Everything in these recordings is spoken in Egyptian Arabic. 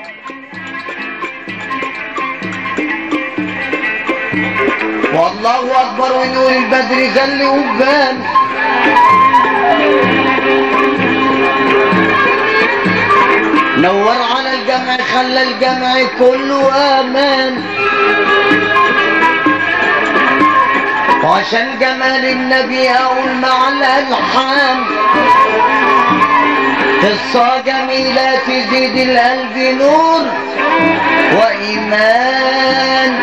والله اكبر ونور البدر زل وبان نور على الجمع خلى الجمع كله امان وعشان جمال النبي اقول مع الالحان قصة جميلة تزيد القلب نور وإيمان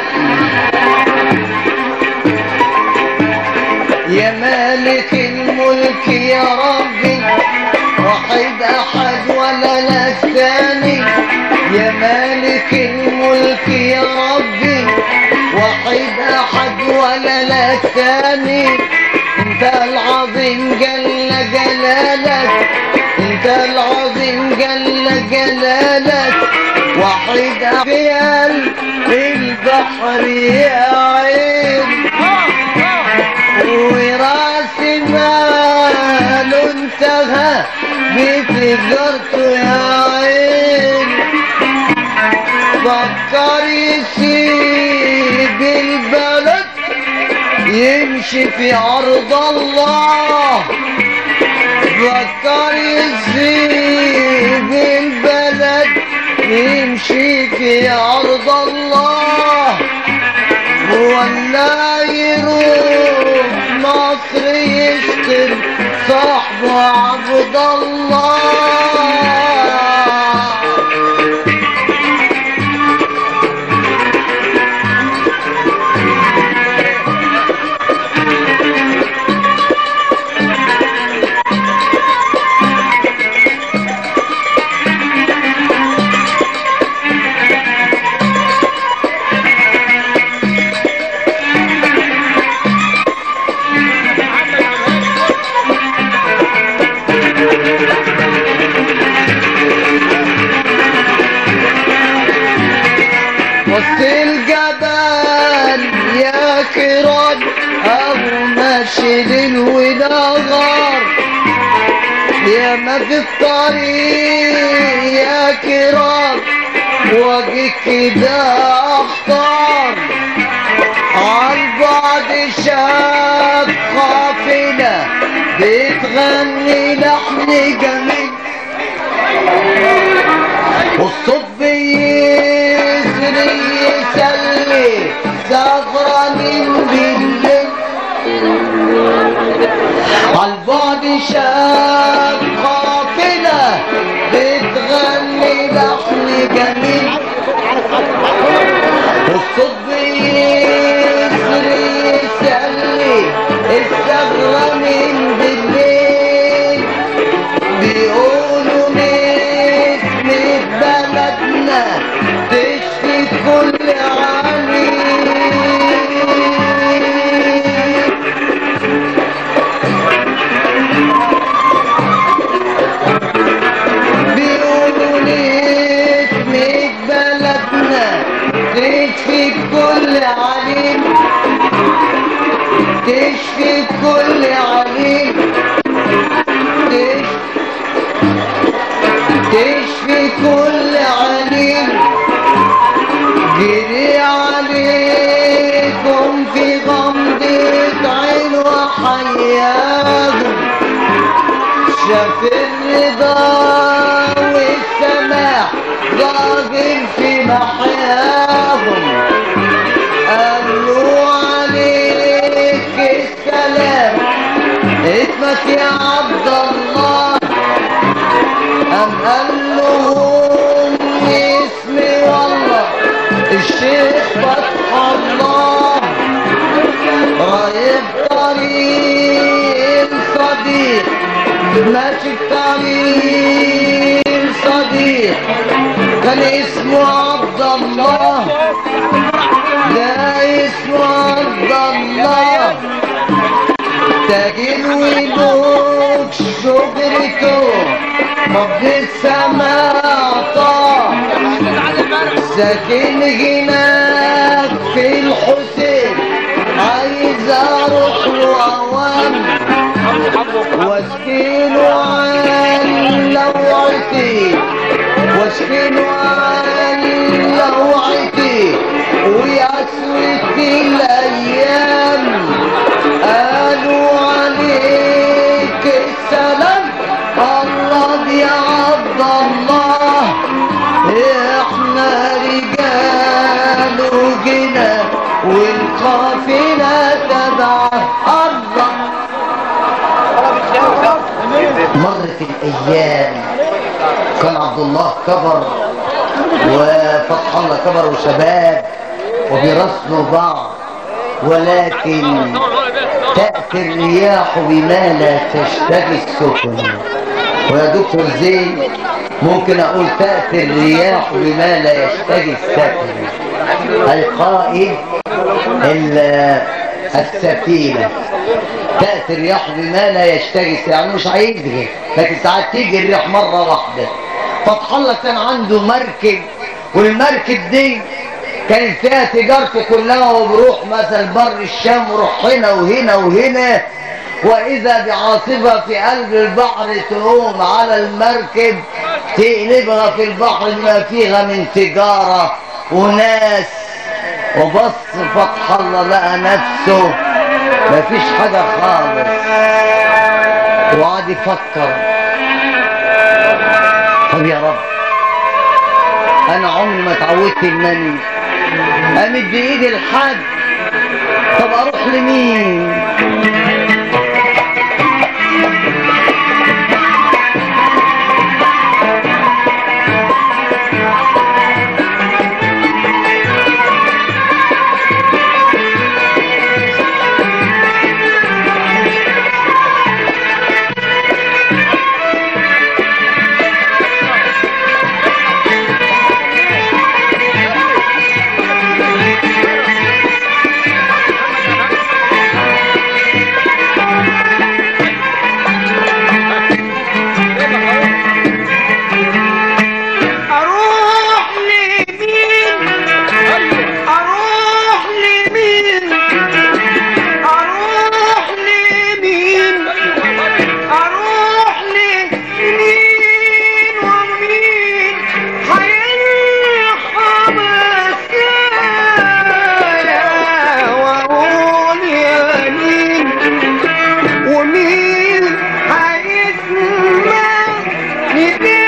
يا مالك الملك يا ربي وحيد أحد ولا لك ثاني يا مالك الملك يا ربي وحيد أحد ولا لك ثاني انت العظيم جل جلالك انت العظيم جل جلالك وحيد في قلب البحر يا عين وراس ماله انتهى بتجارته يا عين فكر يسيب البلد يمشي في عرض الله فكر يسيب البلد يمشي في عرض الله ولا يروح مصر يشتم صاحبه عبد الله وسط الجبل يا كرام ابو ماشي ليل ونهار يا ما في الطريق يا كرام واجي كده اختار عالبعد شاف قافلة بتغني لحن جميل والصب يسري يسلي زغرة من بالليل عالبعد شاف قافلة بتغني لحن جميل الصب يسري يسلي الزغرة من بالليل بيقولوا نسمة بلدنا تشفي كل عليل بيقولوا نسمة بلدنا تشفي كل عليل تشفي كل عليل تشفي تشفي كل عليل جري عليكم في غمضة عين وحياهم شاف الرضا والسماح راجل في محياهم قالوا عليك السلام اسمك يا عبد الله أم قال لهم اسمي والله الشيخ فتح الله رايح طريق صديق ماشي في طريق صديق كان اسمه عبد الله لا اسمه عبد الله تاجر ويدوك شجرته مبد السماء طار ساكن هناك في الحسين عايز اروح له اوام واسكيله عن لوعتي واشكن عن لوعتي ويسوة الأيام قالوا عليك السلام الله يا عبد الله احنا رجال وجنا والقافلة تبع الله مرت الأيام كان عبد الله كبر وفتح الله كبر وشباب وبيرسلوا بعض ولكن تأتي الرياح بما لا تشتهي السفن ويا دكتور زين ممكن أقول تأتي الرياح بما لا يشتهي السفن القائد ال- السفينة تأتي الرياح بما لا يشتهي يعني مش هيجري لكن ساعات تيجي الرياح مرة واحدة فتح الله كان عنده مركب والمركب دي كانت فيها تجارته كلها وبروح مثلا بر الشام وروح هنا وهنا وهنا وإذا بعاصفة في قلب البحر تقوم على المركب تقلبها في البحر ما فيها من تجارة وناس وبص فتح الله لقى نفسه مفيش حاجة خالص وقعد يفكر طب يا رب انا عمري ما اتعودت انني امد ايدي لحد طب اروح لمين اروح لمين اروح لمين اروح لمين اروح لمين ومين هيرحم السايا واقول يا مين ومين هيسمع ندايا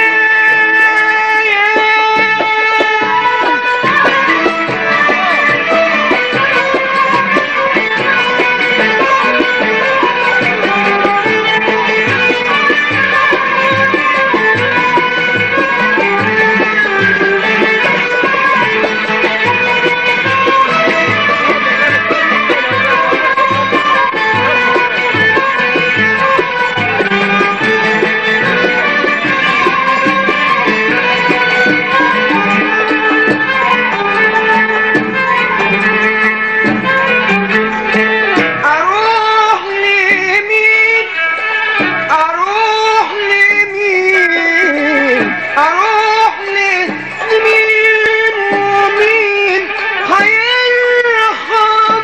اروح لمين اروح لمين اروح لمين ومين هيرحم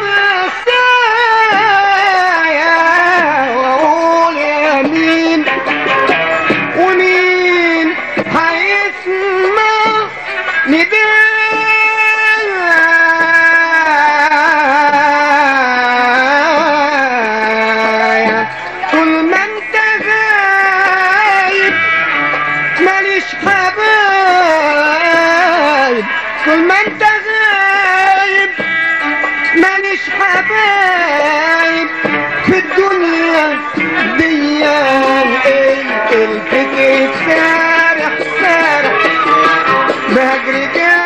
السايا واقول يا مين ومين هيسمع ندايا طول ما انت غايب ماليش حبايب طول ما انت غايب ماليش حبايب في الدنيا دي الفكر سارح سارح بهجر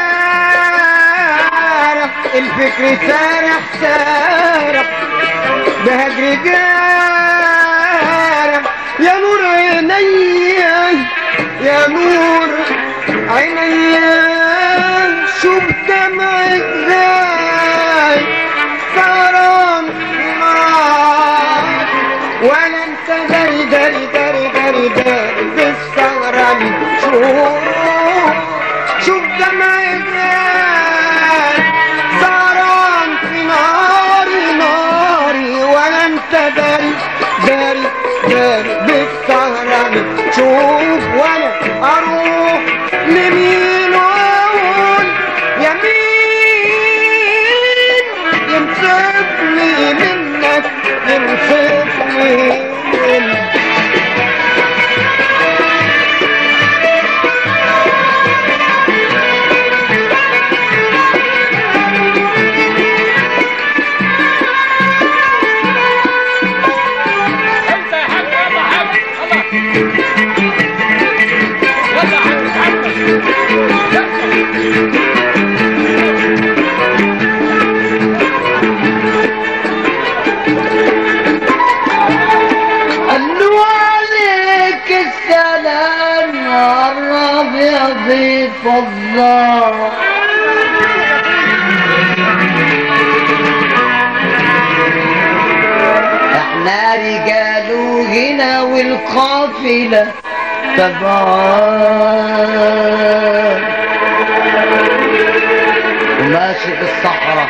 جارح الفكر سارح سارح بهجر جارح يا نور عينيا يا نور عينيا شوف دمعك ازاي سهران نار ولا انت داري داري داري داري داري بالسهران شوف شوف دمعك ازاي سهران في ناري ناري ولا انت داري داري داري بالسهران شوف وانا اروح لمين ضيف الله احنا رجال هنا والقافلة تبعان وماشي في الصحراء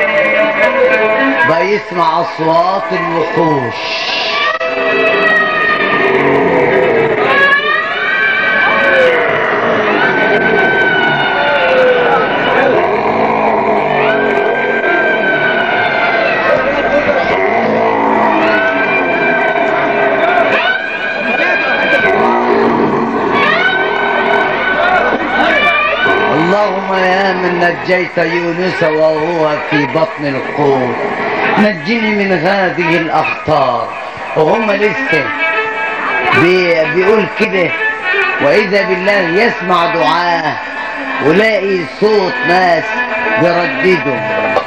بيسمع اصوات الوحوش اللهم يا من نجيت يونس وهو في بطن الحوت نجني من هذه الاخطار وهم لسه بي بيقول كده واذا بالله يسمع دعاه ولاقي صوت ناس يرددوا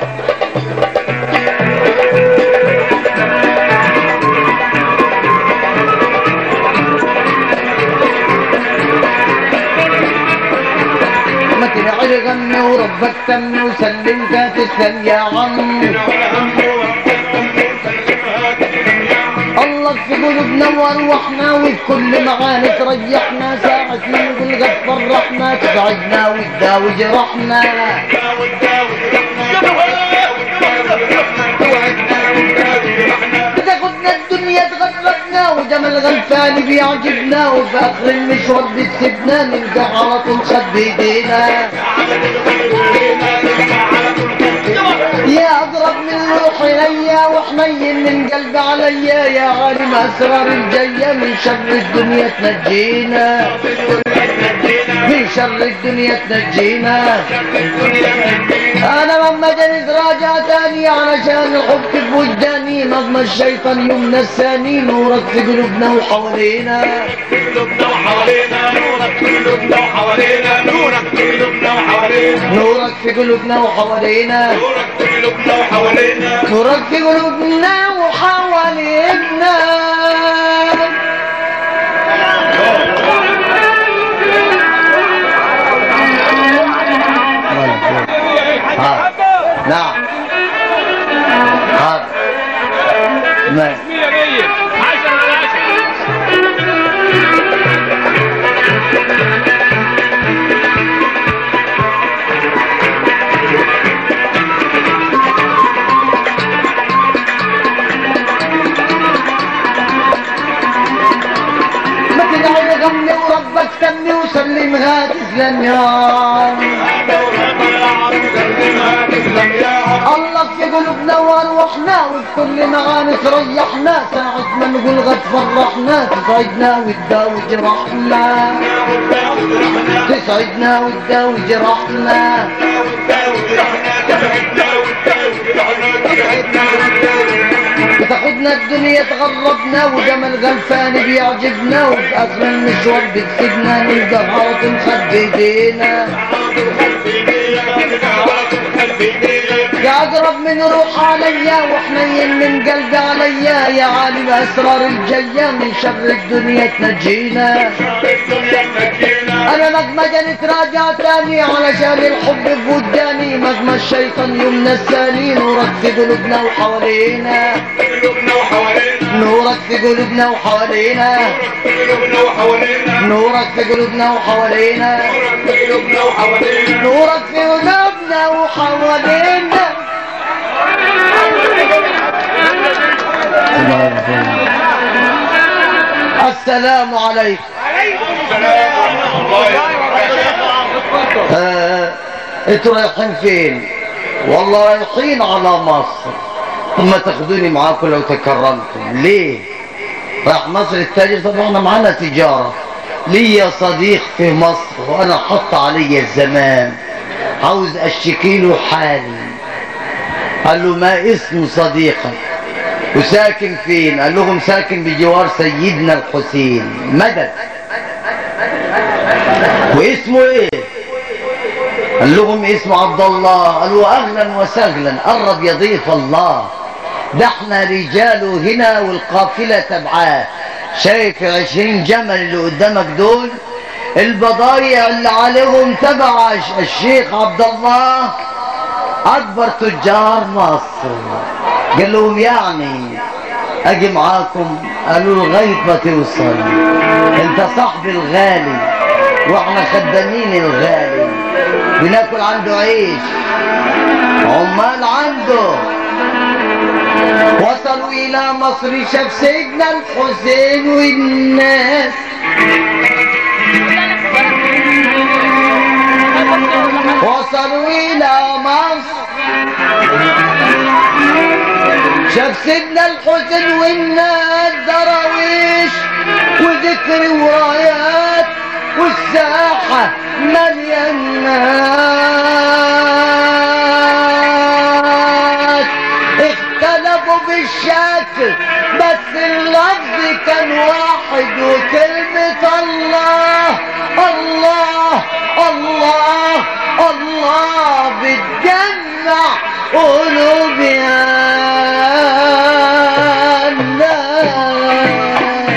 ما تنعل غني وربك تمني وسلمك تسلم يا عم الله في قلوبنا وارواحنا وبكل معاني تريحنا ساعة ما نقول قد فرحنا تسعدنا وتداوي جرحنا بتاخدنا الدنيا تغربنا وجمال غلفان بيعجبنا وفي اخر المشوار بتسيبنا نلقى على طول خد بايدينا يا اضرب من روحي ليا وحنين من قلبي عليا يا عالم اسرار الجايه من شر الدنيا تنجينا من شر الدنيا تنجينا انا لما جنت راجع تاني علشان الحب في وجداني نظم الشيطان يوم نساني نورك في قلوبنا وحوالينا قلوبنا وحوالينا نورك قلوبنا وحوالينا نورك قلوبنا وحوالينا نورك في قلوبنا وحوالينا نورك قلوبنا وحوالينا نورك في قلوبنا وحوالينا ها. نعم ها. نعم مية مية عشرة على عشرة ما تدعي غني وربك سمي وسلم هات تسلم يا عم الله في قلوبنا وارواحنا وبكل معاني تريحنا ساعة ما نقول غد فرحنا تسعدنا وتداوي جرحنا تسعدنا وتداوي جرحنا بتاخدنا الدنيا تغربنا وجمال غلفان بيعجبنا وفي اخر المشوار بتسيبنا نلقى غلط نخبي ايدينا يا اقرب من روح عليا وحنين من قلبي عليا يا عالم اسرار الجايه من شر الدنيا تنجينا انا مهما جنت راجع تاني علشان الحب بوداني مهما الشيطان يوم نساني نورك في قلوبنا وحوالينا قلوبنا وحوالينا نورك في قلوبنا وحوالينا قلوبنا وحوالينا نورك في قلوبنا وحوالينا قلوبنا وحوالينا نورك في قلوبنا وحوالينا السلام عليكم السلام ورحمة الله وبركاته آه، انتوا رايحين فين والله رايحين على مصر ثم تاخدوني معاكم لو تكرمتم ليه راح مصر التاجر طبعا احنا معانا تجارة ليا صديق في مصر وانا حط علي الزمان عاوز اشتكي له حالي قال له ما اسم صديقك وساكن فين قال لهم ساكن بجوار سيدنا الحسين مدد واسمه ايه قال لهم اسمه عبد الله قالوا اهلا وسهلا قرب يا ضيف الله ده احنا رجاله هنا والقافله تبعاه شايف عشرين جمل اللي قدامك دول البضايع اللي عليهم تبع الشيخ عبد الله اكبر تجار مصر قال لهم يعني اجي معاكم قالوا له لغايه ما توصل انت صاحبي الغالي واحنا خدامين الغالي بناكل عنده عيش عمال عنده وصلوا الى مصر شاف سيدنا الحسين والناس وصلوا الى مصر شاف سيدنا الحسين والناس دراويش وذكر ورايات والساحة مليانات اختلفوا بالشكل بس اللفظ كان واحد وكلمة الله الله الله الله بتجمع قلوب يا الناس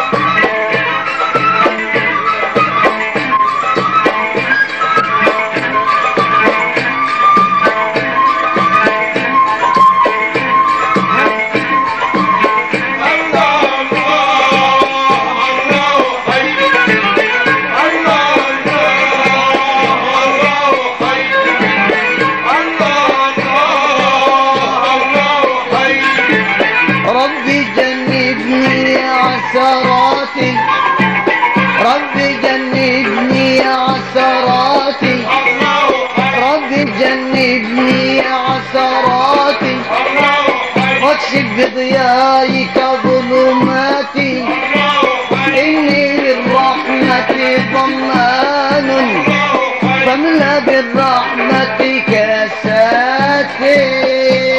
ربي جنبني عثراتي ربي جنبني عثراتي ربي جنبني عثراتي واكشف بضيائك ظلماتي إني للرحمة ضمان فاملأ بالرحمة كاساتي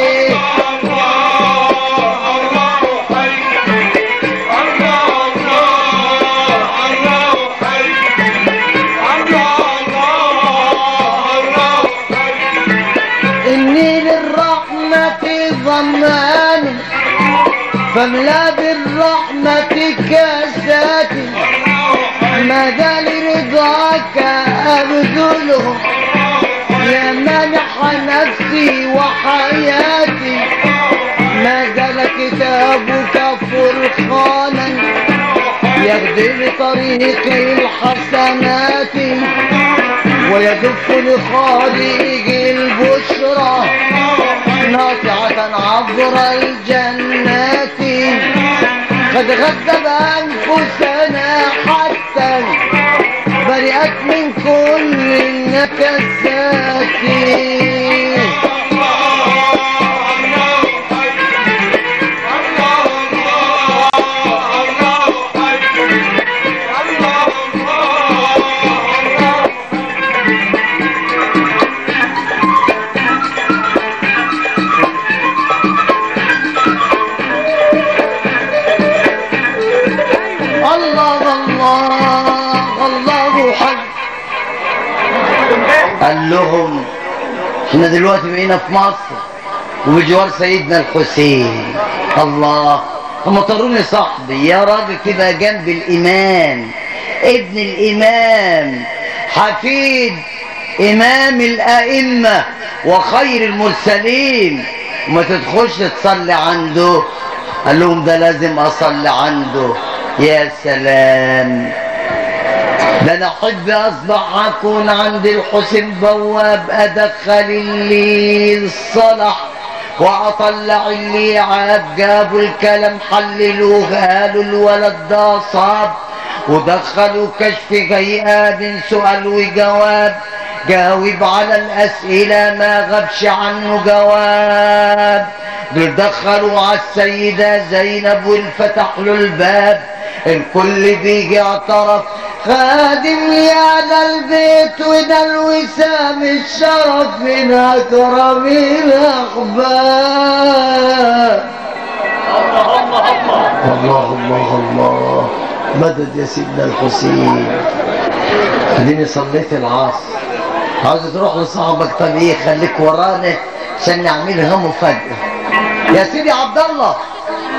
إني للرحمة ضمان فاملا بالرحمة كاساتي مدى لرضاك أبذله يا منح نفسي وحياتي ما زال كتابك فرقانا يهدي لطريق الحسنات ويدف لخالق البشرى ناطعة عبر الجنات قد غذب أنفسنا حتى برئت من كل النكسات الله الله الله حق قال لهم احنا دلوقتي بقينا في مصر وبجوار سيدنا الحسين الله هم طروني صاحبي يا راجل كده جنب الامام ابن الامام حفيد امام الائمه وخير المرسلين وما تدخلش تصلي عنده قال لهم ده لازم اصلي عنده يا سلام ده انا احب اصبح اكون عند الحسين بواب ادخل اللي الصلح واطلع اللي عاب جابوا الكلام حللوه قالوا الولد ده صاب ودخلوا كشف غياب سؤال وجواب جاوب على الأسئلة ما غبش عنه جواب دول دخلوا على السيدة زينب والفتح له الباب الكل بيجي اعترف خادم يا ذا البيت وده الوسام الشرف من أكرم الأخبار الله الله الله مدد يا سيدنا الحسين اديني صليت العصر عاوز تروح لصاحبك طب ايه خليك ورانا عشان نعملها مفاجأة يا سيدي عبد الله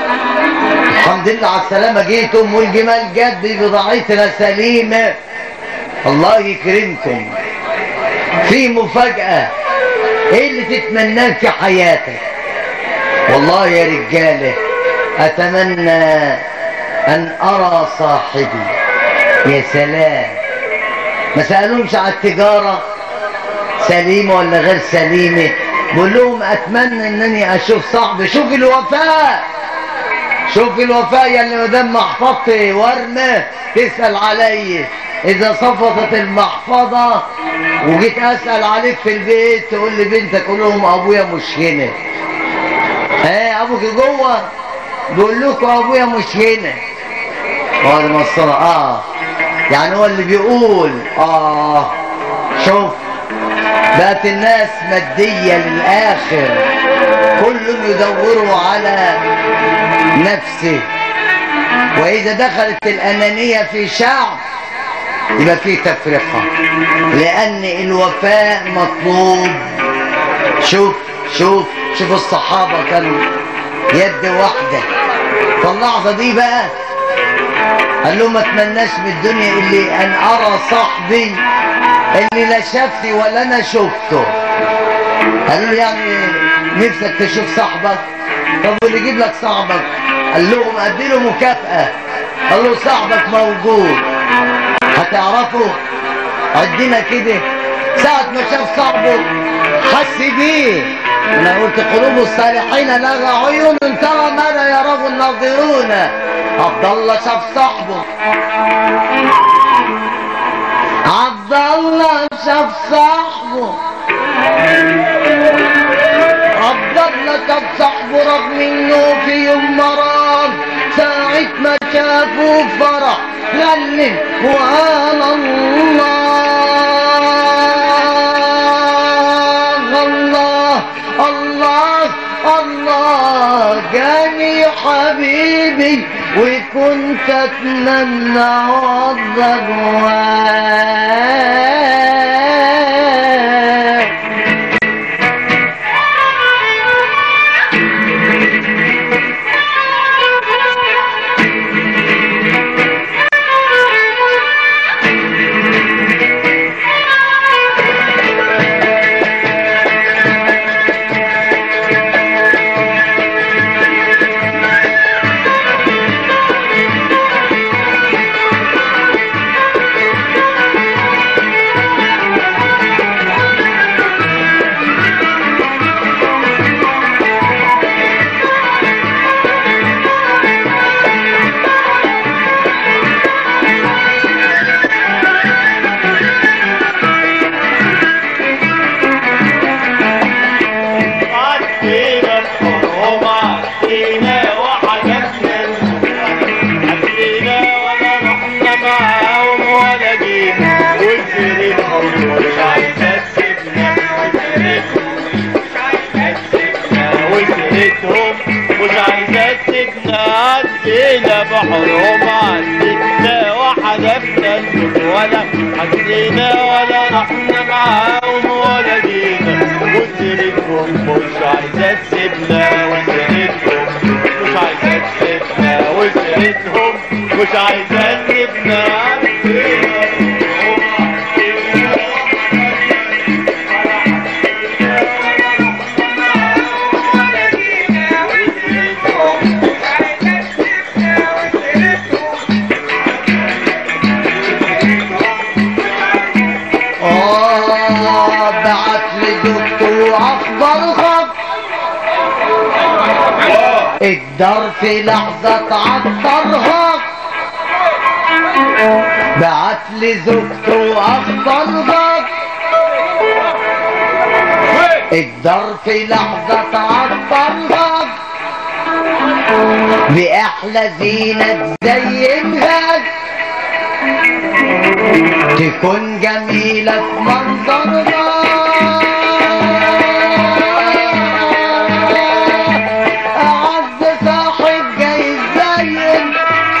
الحمد لله على السلامة جيتم والجمال جد بضاعتنا سليمة الله يكرمكم في مفاجأة ايه اللي تتمناه في حياتك والله يا رجالة اتمنى ان ارى صاحبي يا سلام ما سألهمش على التجارة سليمة ولا غير سليمة بقول لهم اتمنى انني اشوف صاحبي شوف الوفاء شوف الوفاء يا اللي قدام محفظتي ورمة تسأل علي إذا صفطت المحفظة وجيت أسأل عليك في البيت تقول لي بنتك قول لهم أبويا مش هنا ايه أبوك جوه بيقول لكم أبويا مش هنا بعد ما الصلاة آه يعني هو اللي بيقول آه شوف بقت الناس مادية للآخر كلهم يدوروا على نفسه وإذا دخلت الأنانية في شعب يبقى في تفرقة لأن الوفاء مطلوب شوف شوف شوف الصحابة كانوا يد واحدة فاللحظة دي بقى قال لهم ما اتمناش من الدنيا اللي أن أرى صاحبي اللي لا شافني ولا أنا شفته قالوا له يعني نفسك تشوف صاحبك طب واللي يجيب لك صاحبك قال لهم اديله مكافأة قال له صاحبك موجود هتعرفه عدنا كده ساعة ما شاف صاحبه حس بيه انا قلت قلوب الصالحين لها عيون ترى ماذا يراه الناظرون عبد الله شاف صاحبه عبد الله شاف صاحبه عبد الله شاف صاحبه رغم انه في يوم مرض ساعة ما شافه فرح غلم وقال الله الله الله الله جاني حبيبي وكنت اتمنى وضر عدينا الحروب عدينا وحدثنا عدينا ولا رحنا معاهم ولا جينا وسيرتهم مش عايزة تسيبنا وسيرتهم مش عايزة تسيبنا عدينا بحروب عدينا وحدفنا الموت ولا عدينا ولا رحنا معاهم ولا جينا وسيرتهم مش عايزة تسيبنا وسيرتهم مش عايزة تسيبنا وسيرتهم مش عايزة تسيبنا عدينا آه بعت لي دكتور أخضر خط الدار في لحظة عطرها بعت لي زوجته أخضر خط الدار في لحظة عطرها بأحلى زينة تزينها تكون جميلة في منظرها أعز صاحب جاي يزين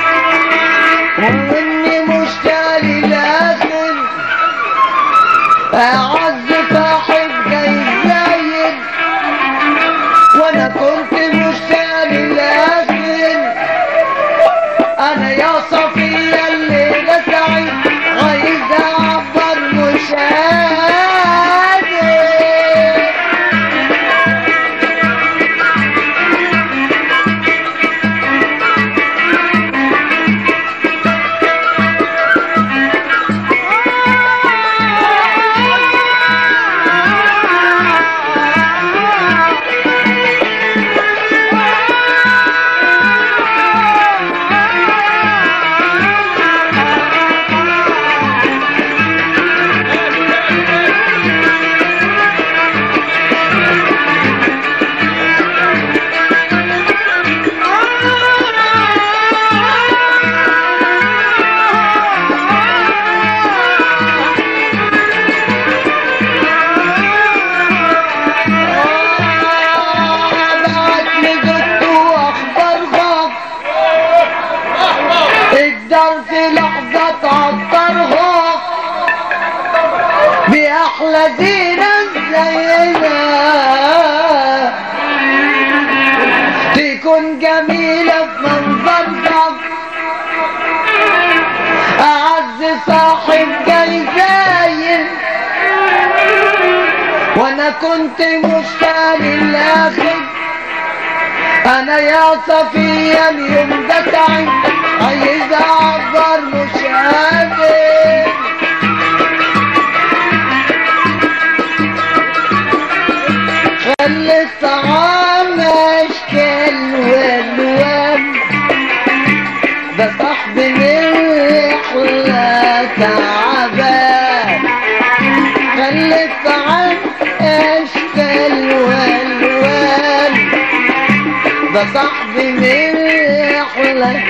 وإني مشتاق للآخر أعز صاحب جاي يزين وأنا كنت مشتاق للآخر أنا يا صفية الليلة سعيد عايز بأحلى زينة زينا تكون جميلة في منظرها أعز صاحب جاي زاين وانا كنت مشتاق للاخر انا يا صفية اليوم ده تعب عايز اعبر مش قادر خلي الطعام اشكال والوان ده صاحبي من رحلة تعبان خلي الطعام اشكال والوان ده صاحبي من رحلة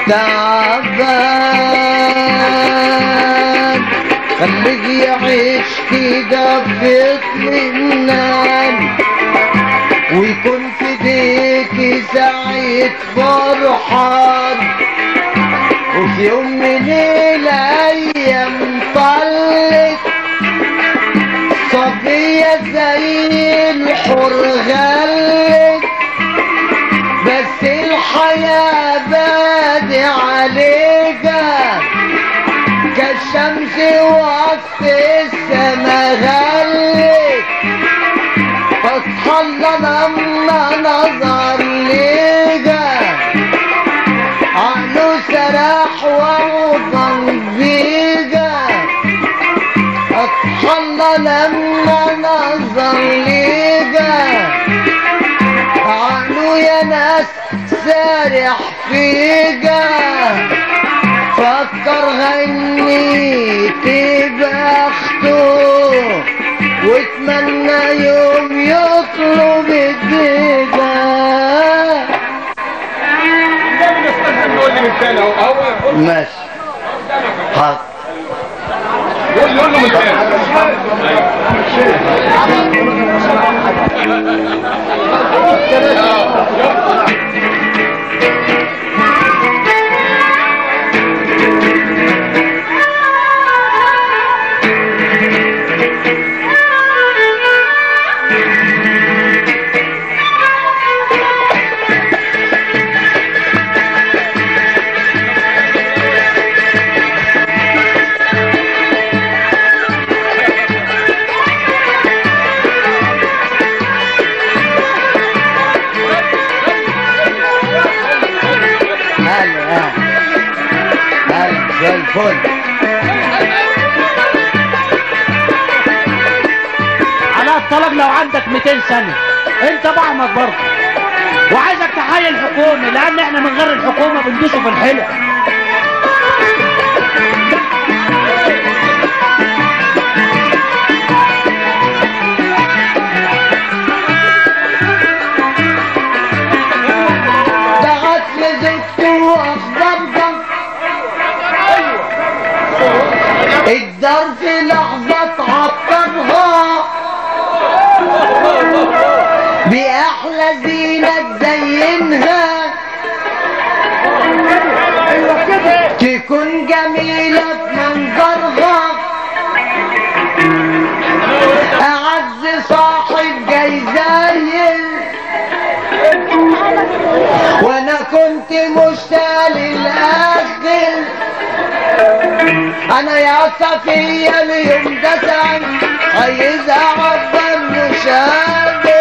تعبان خليه يعيش كده في اطمئنان ويكون في ايديكي سعيد فرحان وفي يوم من الايام طلت صبية زي الحر غلت بس الحياة بادي عليها كالشمس وسط السما غلت فتح الله لما نظر ليها عقله سراح ووضن بيها فتح الله لما نظر ليها عقله يا ناس سارح فيها فكر غني تبقى اخته واتمنى يوم يطلب الدجا نقول لي من تاني اهو هو يقول ماشي حاضر يقول له من تاني هلا هلا هلا زي الفل على الطلب لو عندك 200 سنة انت بعمك برضه وعايزك تحيي الحكومة لان احنا من غير الحكومة بندوسوا في الحلق دعت لزوجته واخبرها الدار في لحظة تعطرها بأحلى زينة تزينها تكون جميلة في منظرها أعز صاحب جاي زاين وانا كنت مشتاق للاخر انا يا صفية اليوم ده سعد عايز اعبر مش قادر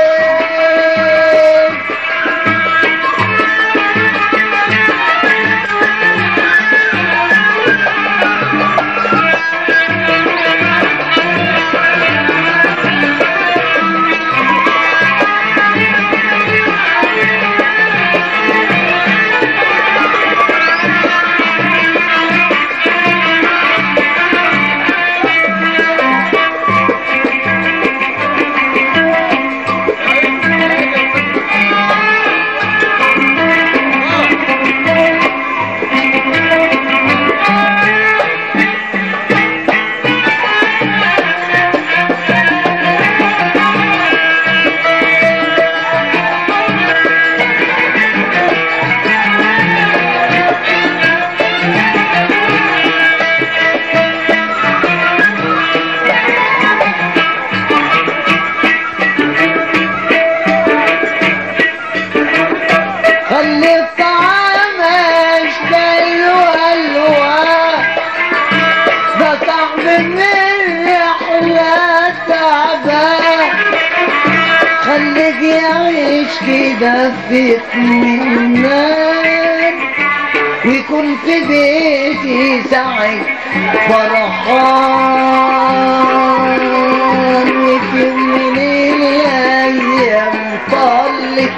عايزك يعيش كده في اطمئنان ويكون في بيتي سعيد فرحان وفي من الايام طلت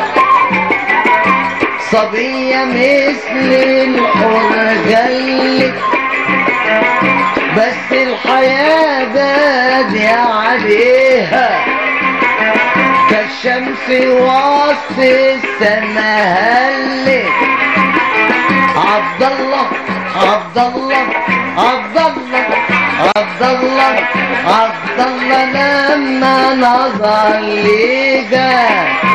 صبية مثل الحر جلت بس الحياة بادي عليها كالشمس وسط السماء هلت عبد الله عبد الله عبد الله عبد الله عبد الله لما نظر ليجا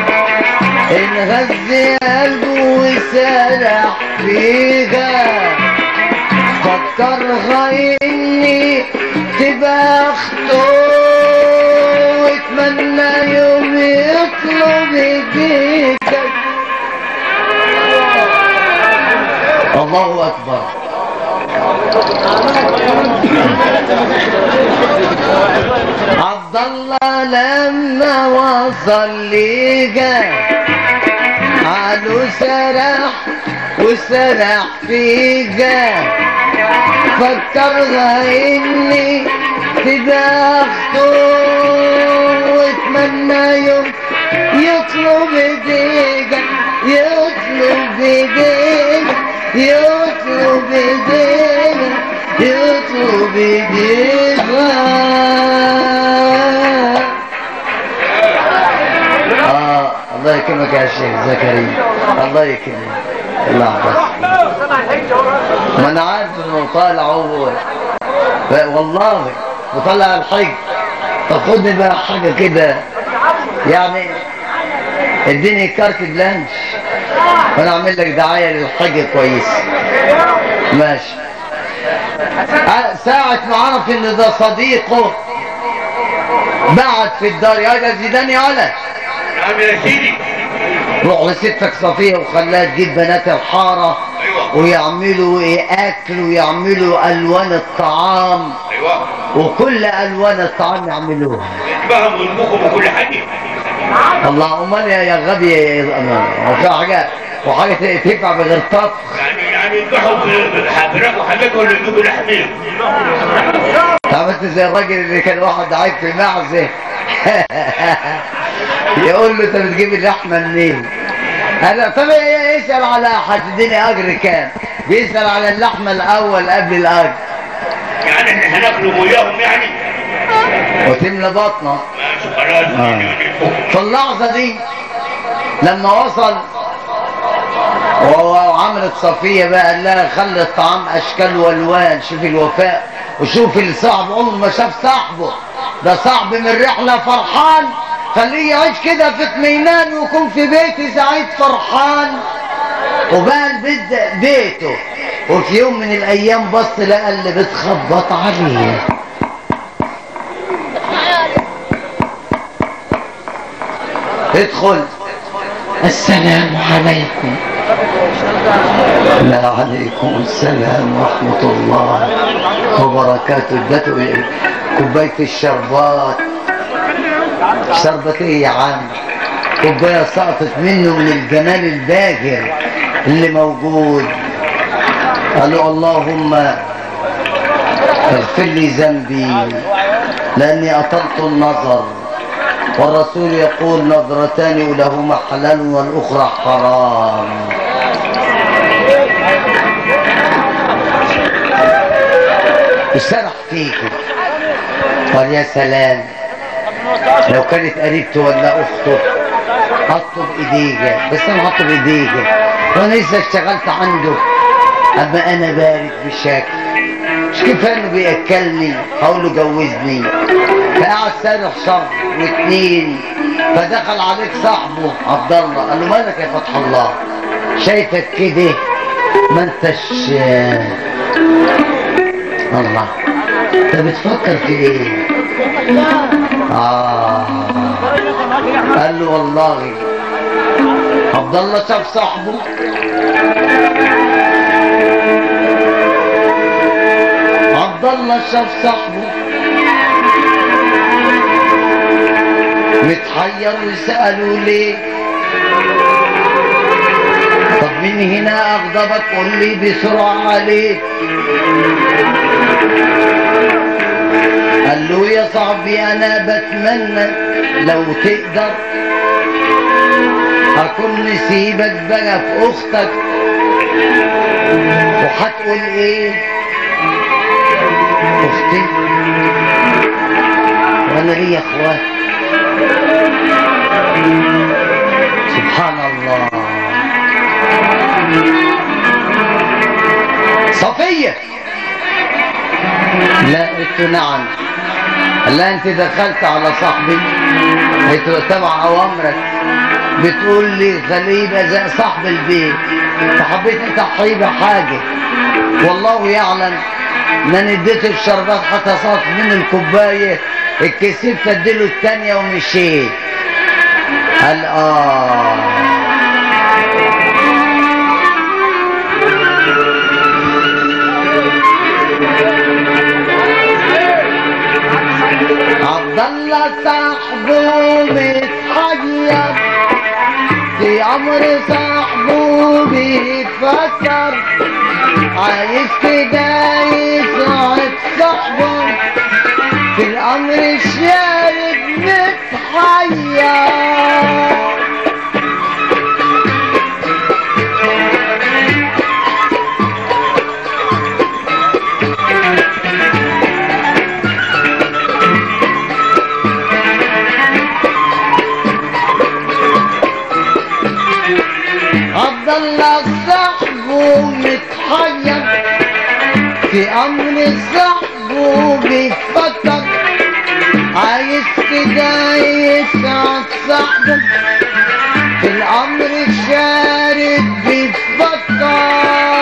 انغذي قلبه وسرح فيها فكرها اني تبقى اخته واتمنى يوم يطلب ايديك الله اكبر عبد الله لما وصل ليجا قالوا سرح وسرح فيجا فكرها اني تبقى اخته واتمنى يوم يطلب ايديك يطلب ايديك يطلب ايديك يطلب ايديك اه الله يكرمك يا شيخ زكريا الله يكرمك الله بس ما انا عارف انه طالع هو والله وطلع الحج طب خدني بقى حاجه كده يعني اديني كارت بلانش وانا اعمل لك دعايه للحج كويس ماشي آه، ساعة ما عرف ان ده صديقه بعد في الدار يا ده زيدان يا ولد نعم يا سيدي روح لستك صفية وخلاها تجيب بنات الحارة ايوه ويعملوا ايه اكل ويعملوا الوان الطعام ايوه وكل الوان الطعام يعملوها يتبهم ويطبخوا وكل حاجه الله امال يا يا غبي يا أمان. وفي حاجه وحاجه تنفع بغير طبخ يعني يعني يذبحوا فراخ وحاجات ولا يجيبوا لحمين عملت زي الراجل اللي كان واحد عايز في معزه يقول له انت بتجيب اللحمه منين؟ انا طب إيه- اسال على هتديني اجر كام؟ بيسال على اللحمه الاول قبل الاجر يعني احنا هناكلوا وياهم يعني وتملى بطنه ماشي خلاص في اللحظة دي لما وصل وهو عملت صفية بقى قال لها خلي الطعام أشكال والوان شوف الوفاء وشوف الصاحب عمره ما شاف صاحبه ده صاحب من رحلة فرحان خليه يعيش كده في اطمئنان ويكون في بيتي سعيد فرحان وبقى البيت ده بيته وفي يوم من الأيام بص لقى اللي بتخبط عليه ادخل السلام عليكم لا عليكم السلام ورحمة الله وبركاته ادته ايه؟ كوباية الشربات شربت ايه يا عم كوباية سقطت منه من الجمال الباهر اللي موجود قالوا اللهم اغفر لي ذنبي لاني اطلت النظر والرسول يقول نظرتان لهما حلال والاخرى حرام وسرح فيكم قال يا سلام لو كانت قريبته ولا اخته حطه بايديك بس انا حطه بايديك وانا لسه اشتغلت عنده اما انا بارد بشكل مش كفايه انه بياكلني هقول له جوزني فقعد سارح شهر واثنين فدخل عليك صاحبه عبد الله قال له مالك يا فتح الله شايفك كده ما انتش الله انت بتفكر في ايه اه قال له والله عبد الله شاف صاحبه عبد الله شاف صاحبه ويتحير ويسألوا ليه طب من هنا أغضبك قول لي بسرعة عليه قال له يا صاحبي أنا بتمنى لو تقدر أكون نسيبك بقى في أختك وهتقول إيه أختي وأنا ليا إخوات سبحان الله صفية لا قلت له نعم قال لها انت دخلت على صاحبي قلت له تبع اوامرك بتقول لي خليه يبقى زي صاحب البيت فحبيت اضحي بحاجه والله يعلم ان انا اديته الشربات حتى صاف من الكوبايه الكسبت اديله الثانيه ومشيت قال اه عبد الله صاحبه متحير في امر صاحبه بيتفكر عايز كده يسعد صاحبه في الامر الشارد متحير عبد الله صاحبه متحير في امر صاحبه بيفكر عايز كده يسعد صاحبه في الامر الشارد بيفكر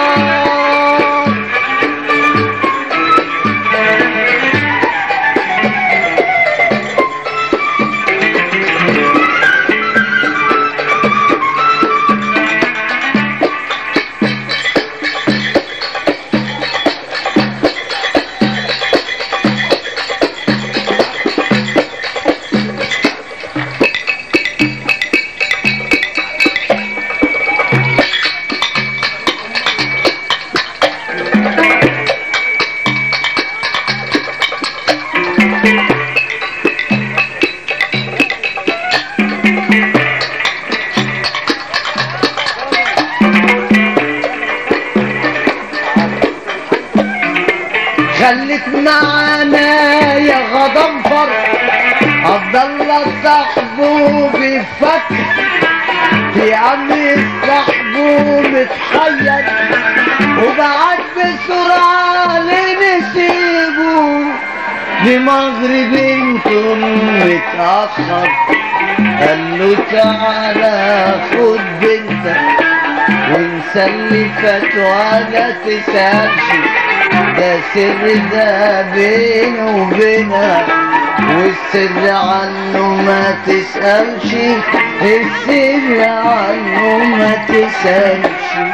خليك معانا يا غضنفر عبد الله صاحبه بيفكر في امر صاحبه متحير وبعد بسرعة لنسيبه بمغرب انتم متأخر قال له تعالى خد بنتك وانسى اللي فات ولا تسألش ده سر ده بينه وبينها والسر عنه ما تسألش السر عنه ما تسألش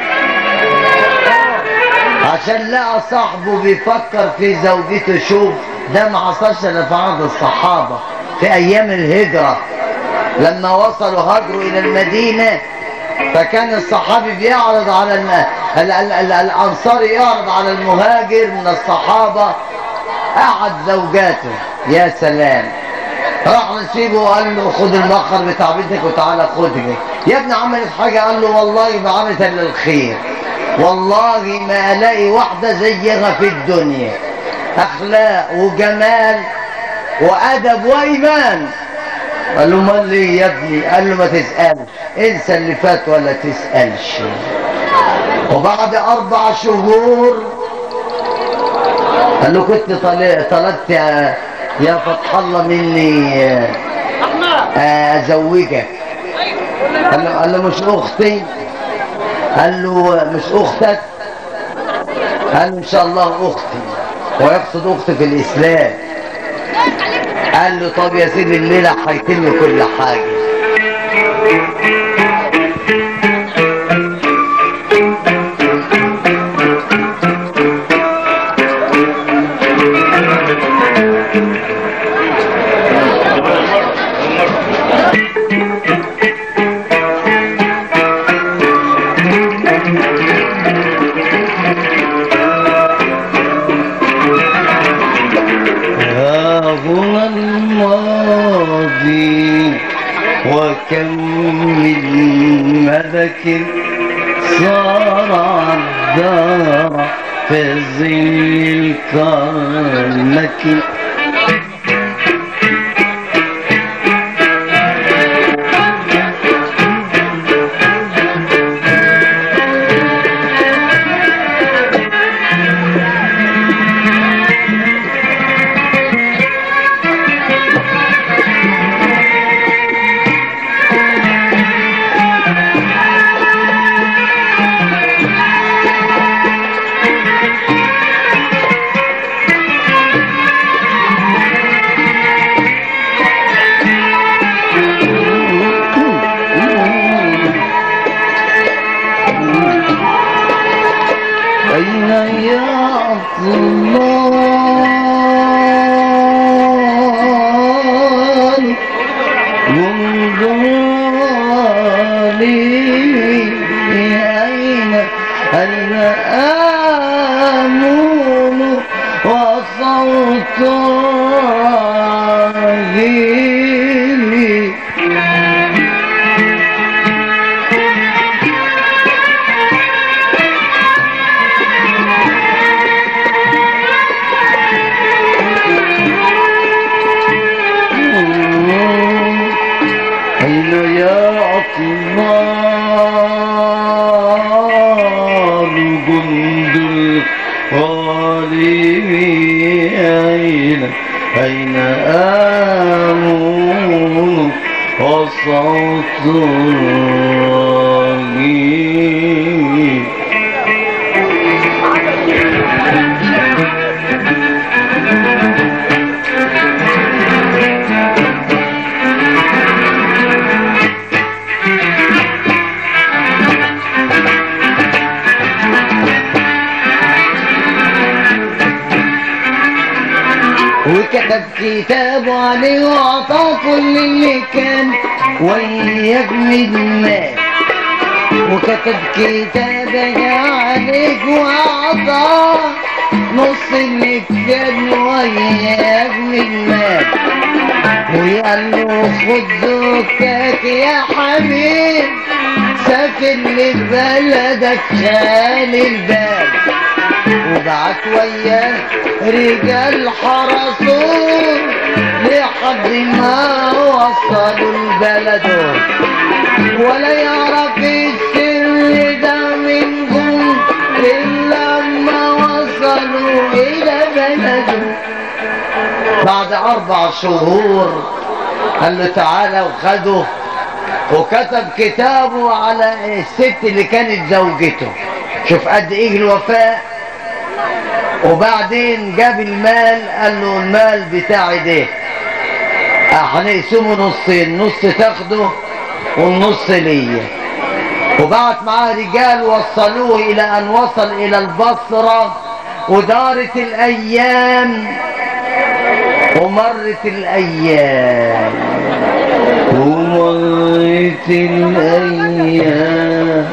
عشان لقى صاحبه بيفكر في زوجته شوف ده ما حصلش الا في عهد الصحابة في ايام الهجرة لما وصلوا هاجروا الى المدينة فكان الصحابي بيعرض على الم... ال... ال... ال... الانصاري يعرض على المهاجر من الصحابة قعد زوجاته يا سلام راح نسيبه وقال له خد المخر بتاع بنتك وتعالى خدني يا ابني عملت حاجة قال له والله ما عملت الا الخير والله ما الاقي واحدة زيها في الدنيا اخلاق وجمال وادب وايمان قال له امال ليه يا ابني قال له ما تسالش انسى اللي فات ولا تسالش وبعد اربع شهور قال له كنت طل- طلبت يا- يا فتح الله مني آه، ازوجك قال له قال له مش اختي قال له مش اختك قال له ان شاء الله اختي ويقصد اختي في الاسلام قال له طب يا سيدي الليله هيتم كل حاجه الماضي وكم من ملك صار الدار في ظل الكرمة أين يا الله منذ لي أين أين آمون وصوت عظيم أين يا عطمان جند الغالب أين أين آمون وصوت الرجيم وكتب كتاب عليه وعطاه كل اللي كان وياك من مال وكتب كتاب عليك وعطاه نص اللي كان وياك من مال وقال له خد زكاك يا حبيب سافر لبلدك خالي الباب وبعت وياه رجال حرسوه لحد ما وصلوا البلد ولا يعرف السر ده منهم إلا لما وصلوا إلى بلده بعد أربع شهور قال له تعالى وخده وكتب كتابه على الست اللي كانت زوجته شوف قد ايه الوفاء وبعدين جاب المال قال له المال بتاعي ده هنقسمه نصين نص تاخده والنص ليا وبعت معاه رجال وصلوه الى ان وصل الى البصرة ودارت الايام ومرت الايام ومرت الايام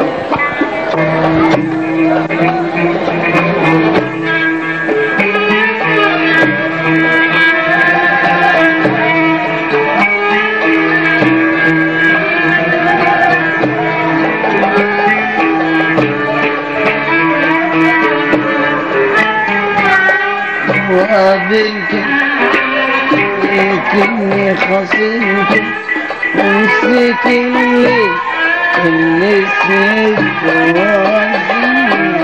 وقابلت لكني خسرت ونسيت اللي اللي سبت وعزيز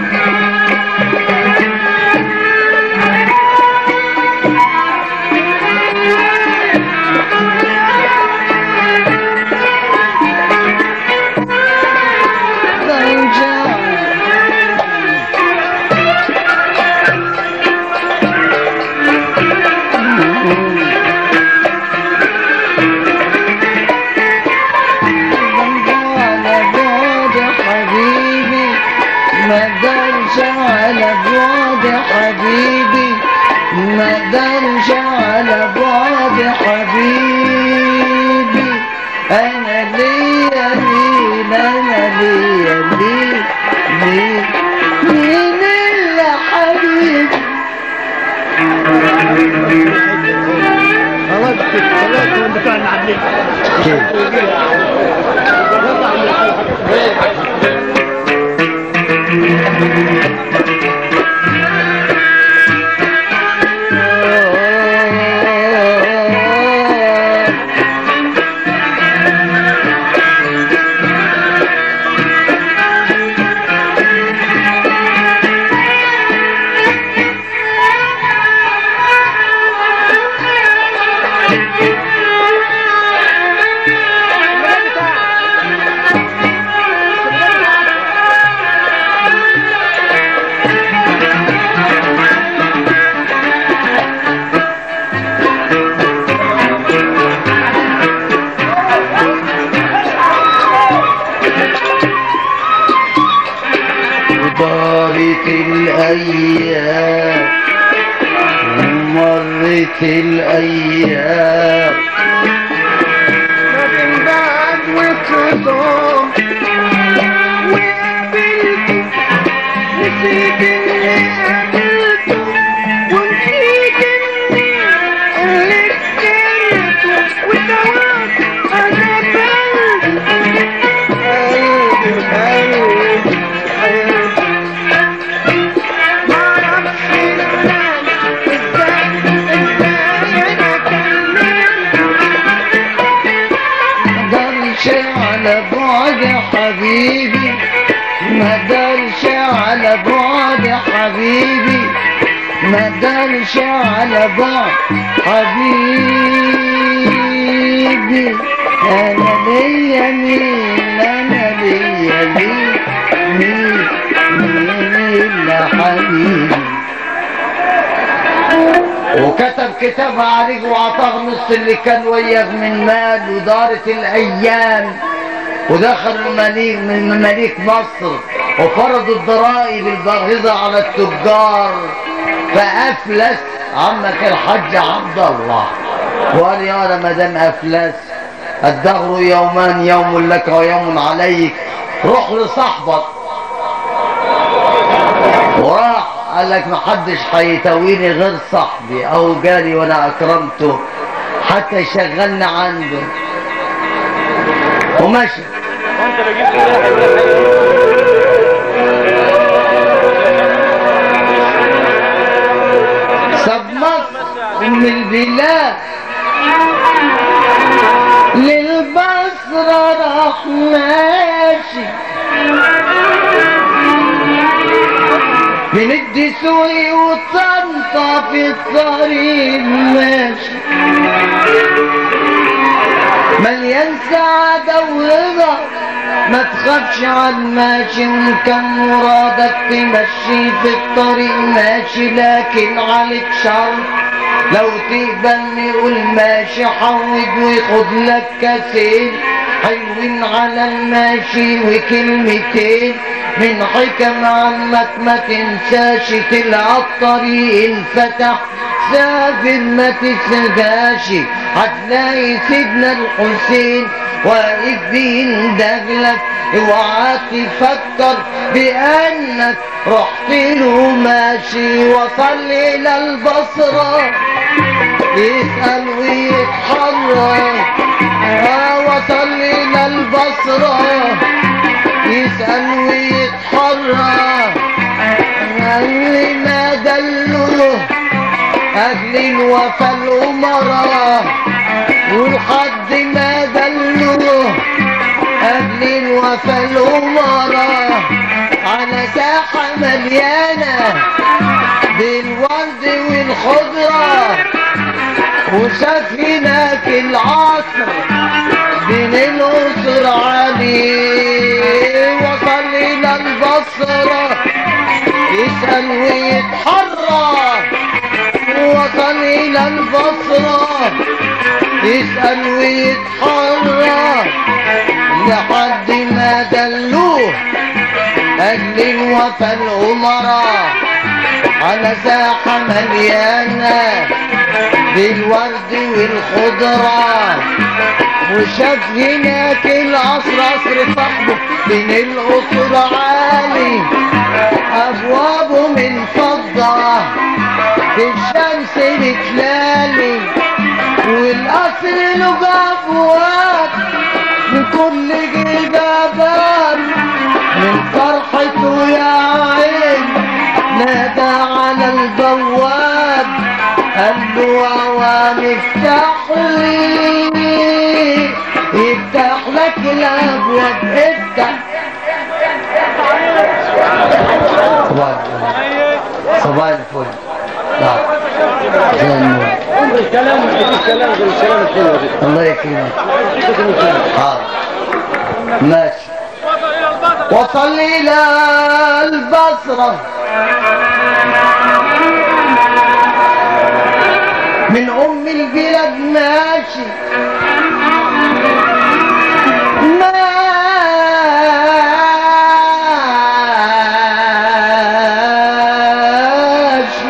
على بعد حبيبي ما درش على بعد حبيبي ما درش على بعد حبيبي انا ليا مين انا ليا مين مين مين اللي حبيبي دارت الأيام ومرت الأيام لكن بعد وصدام وقابلته نسيت اني قابلته ونسيت اني اللي كرهته ودوام انا قلبي قلبي قلبي قلبي معرفش ازاي ازاي ازاي انا كلمت مقدرش على بعد حبيبي مقدرش على بعد حبيبي مقدرش على بعد حبيبي انا ليا مين انا ليا مين مين مين الا حبيبي وكتب كتاب عليك وعطاه نص اللي كان وياه من مال ودارت الايام ودخل المليك من مماليك مصر وفرض الضرائب الباهظة على التجار فأفلس عمك الحج عبد الله وقال يا أنا ما دام أفلس الدهر يومان يوم لك ويوم عليك روح لصاحبك وراح قال لك محدش هيتويني غير صاحبي او جاري وانا اكرمته حتى يشغلني عنده ومشي وانت بجيب ساب مصر ام البلاد للبصرة راح ماشي من الدسوقي وطنطا في الطريق ماشي مليان سعادة ورضا ما تخافش على الماشي وان كان مرادك تمشي في الطريق ماشي لكن عليك شرط لو تقبل قول ماشي حود وياخد لك كاسين حلوين على الماشي وكلمتين من حكم عمك ما تنساش تلقى الطريق انفتح سافر ما تسرقاش هتلاقي سيدنا الحسين واقف بيندهلك اوعى تفكر بانك رحت له ماشي وصل الى البصره يسأل ويتحرك آه وصل إلى البصرة يسأل ويتحرك قال لي ما دلوه أهل الوفا الأمراء ولحد ما دلوه أهل الوفا الأمراء على ساحة مليانة بالورد والخضرة وشاف هناك العصر بين الأسر عليه وصل إلى البصرة يسأل ويتحرك وصل إلى البصرة يسأل ويتحرك لحد ما دلوه أهل الوفا الأمراء على ساحة مليانة بالورد والخضرة وشاف هناك العصر عصر صاحبه بين القصر عالي أبوابه من فضة في الشمس بتلالي والقصر العصر له ابواب من كل جبابات من فرحته يا عين نادى على البواب قال له عوام افتح لي يفتح لك الابواب افتح صباح الفل صباح الفل نعم زي النور الكلام الكلام غير الكلام الحلو ده الله يكرمك حاضر ماشي وصل إلى البصرة من أم البلاد ماشي ماشي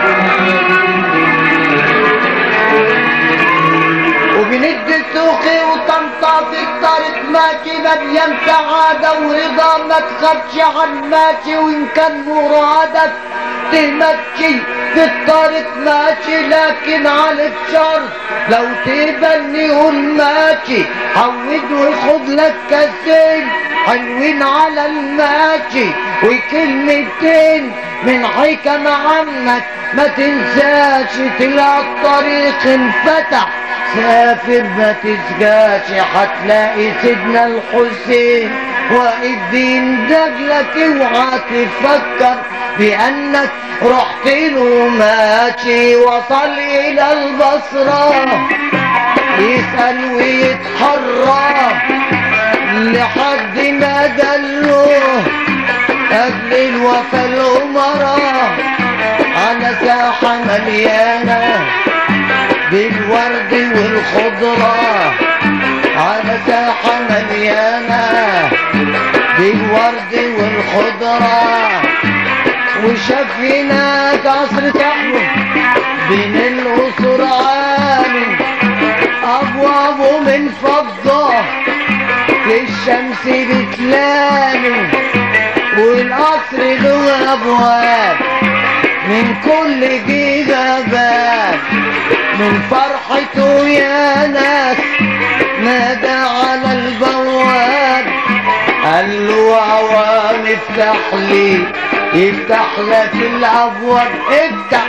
وبند السوقي وطنطا في الطريق ماشي مليان سعادة ورضا ما تخافش عن ماشي وإن كان مرادك تمشي في الطريق ماشي لكن عليك شرط لو تبني قول ماشي عود وخد لك كاسين حلوين على الماشي وكلمتين من حكم عنك ما تنساش تلاقي الطريق انفتح سافر ما تسجاش هتلاقي سيدنا الحسين واقف بين دجلك اوعى تفكر بانك رحت له ماشي وصل الى البصره يسال ويتحرى لحد ما دلوه قبل الوفا الأمراء على ساحة مليانة بالورد والخضرة على ساحة مليانة بالورد والخضرة وشاف هناك قصر صاحبه بين القصور عالي أبوابه من فضة للشمس بتلامي والقصر له أبواب من كل جهة باب من فرحته يا ناس نادى على البواب قال له عوام افتح لي يفتح لك الابواب افتح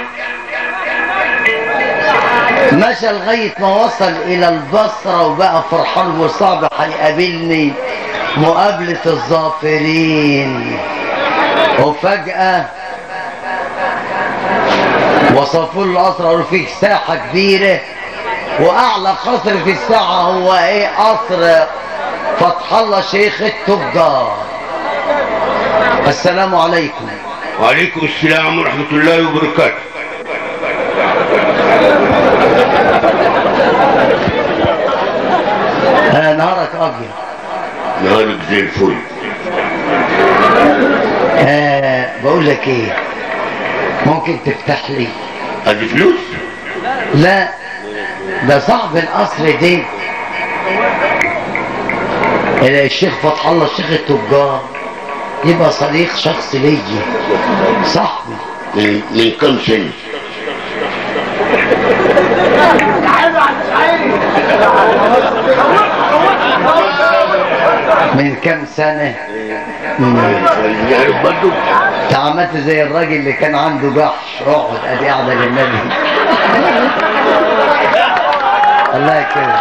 مشى لغاية ما وصل إلى البصرة وبقى فرحان وصعب هيقابلني مقابلة الظافرين وفجأة وصفوا له القصر قالوا فيك ساحة كبيرة وأعلى قصر في الساحة هو إيه قصر فتح الله شيخ التجار السلام عليكم وعليكم السلام ورحمة الله وبركاته آه نهارك أبيض نهارك زي الفل آه بقول لك إيه ممكن تفتح لي ادي فلوس لا ده صاحب القصر دي الشيخ فتح الله الشيخ التجار يبقى صديق شخص ليا صاحبي من, من كم سنة من كام سنة مم. يعني برضو انت عملت زي الراجل اللي كان عنده جحش اقعد ادي قاعدة للنبي الله يكرمك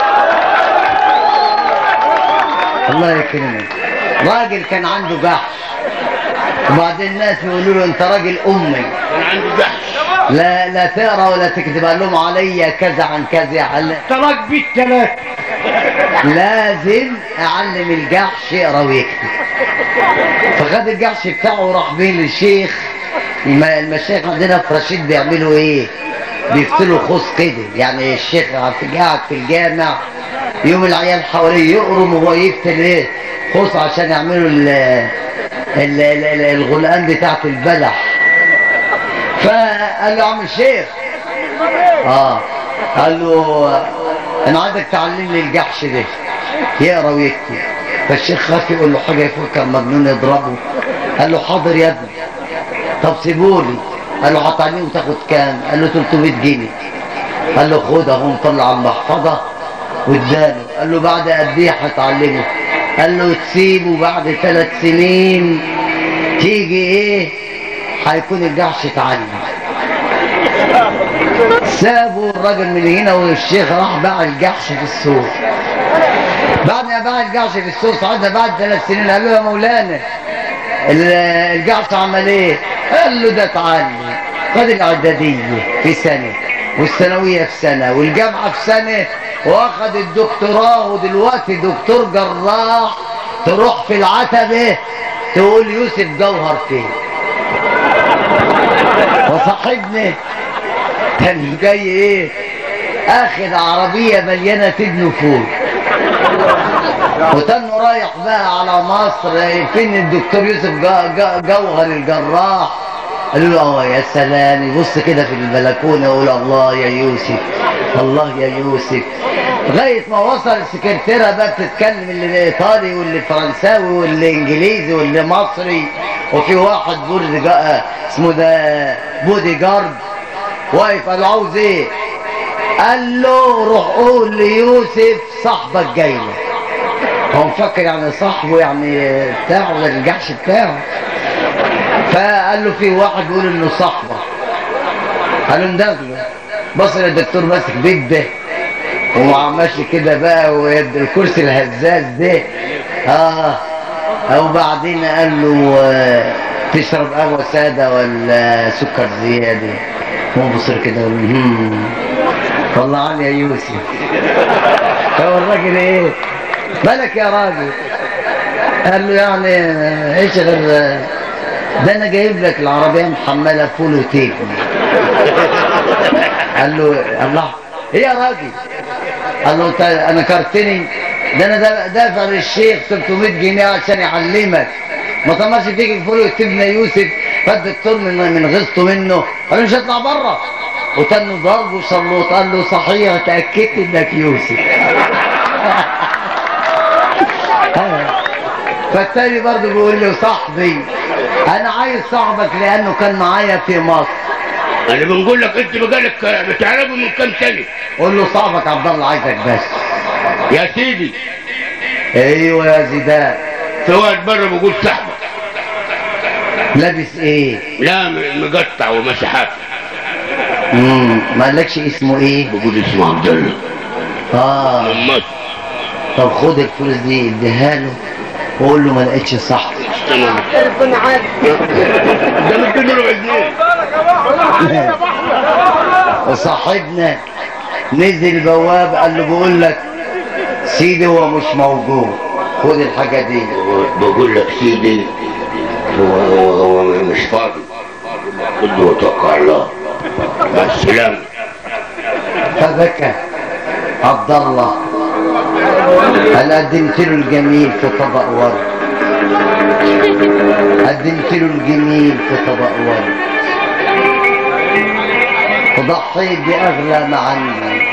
الله يكرمك راجل كان عنده جحش وبعدين الناس يقولوا له انت راجل امي كان عنده جحش لا لا تقرا ولا تكتب قال لهم عليا كذا عن كذا قال تراك بالثلاث لازم اعلم الجحش يقرا ويكتب فخد الجحش بتاعه وراح بيه للشيخ الم- المشايخ عندنا في رشيد بيعملوا ايه بيفتلوا خوص كده يعني الشيخ في قاعد في الجامع يوم العيال حواليه يقرم وهو يفتل ايه خوص عشان يعملوا ال ال- ال- ال- الغلقان بتاعت البلح فقال له يا عم الشيخ اه قال له انا عايزك تعلمني الجحش ده يقرا ويكتب فالشيخ خاف يقول له حاجه يفكر مجنون يضربه قال له حاضر يا ابني طب سيبولي قال له هتعلمه وتاخد كام قال له 300 جنيه قال له خد اهو مطلع المحفظه واداله قال له بعد قد ايه هتعلمه قال له تسيبه بعد ثلاث سنين تيجي ايه هيكون الجحش اتعلم سابوا الراجل من هنا والشيخ راح باع الجحش في السوق بعد ما باع الجحش في السوق ساعتها بعد ثلاث سنين قال له يا مولانا ال- الجحش عمل ايه؟ قال له ده اتعلم خد الاعداديه في سنه والثانويه في سنه والجامعه في سنه واخد الدكتوراه ودلوقتي دكتور جراح تروح في العتبه تقول يوسف جوهر فين وصاحبنا كان جاي ايه اخد عربيه مليانه تبن فول وتنه رايح بقى على مصر فين الدكتور يوسف جا- جا- جوهر الجراح قالوا له اه يا سلام يبص كده في البلكونه يقول الله يا يوسف الله يا يوسف لغايه ما وصل السكرتيره بقى بتتكلم اللي ايطالي واللي فرنساوي واللي انجليزي واللي مصري وفي واحد بودي جا- اسمه ده بودي جارد واقف قال له عاوز ايه؟ قال له روح قول ليوسف صاحبك جاي لك هو مفكر يعني صاحبه يعني بتاعه ولا الجحش بتاعه فقال له في واحد بيقول انه صاحبه قال له ندغله بص الدكتور ماسك بيده ومع ماشي كده بقى ويد الكرسي الهزاز ده اه وبعدين قال له آه، تشرب قهوه ساده ولا سكر زياده هو بصر كده يقول له، "هم، والله علي يا يوسف هو الراجل ايه مالك يا راجل قال له يعني ايش غير ده انا جايب لك العربيه محمله فول وتيك قال له الله ايه يا راجل قال له انت انا كرتني ده انا دا- دافع للشيخ 300 جنيه عشان يعلمك ما طمعش فيك الفول وتبنى يوسف فالدكتور من من غيظته منه قال له مش هطلع بره وتنه ضربه وصلوت قال له صحيح اتاكدت انك يوسف فالتاني برضه بيقول له صاحبي انا عايز صاحبك لانه كان معايا في مصر انا بنقول لك انت بقالك بتعرفه من كام سنه قول له صاحبك عبد الله عايزك بس يا سيدي ايوه يا زيدان في واحد بره بيقول صاحبك لابس ايه لا م- مقطع وماشي حافي امم ما قالكش اسمه ايه بيقول اسمه عبد الله اه من مصر طب خد الفلوس دي اديها له وقول له ما لقيتش صاحبي تمام ده مديني ربع جنيه وصاحبنا نزل بواب قال له بقول لك سيدي هو مش موجود خد الحاجه دي بقول لك سيدي هو هو هو مش فاضي قل له وتوكل على الله مع السلامه فبكى عبد الله هل قدمت له الجميل في طبق ورد قدمت له الجميل في طبق ورد وضحيت بأغلى ما عندي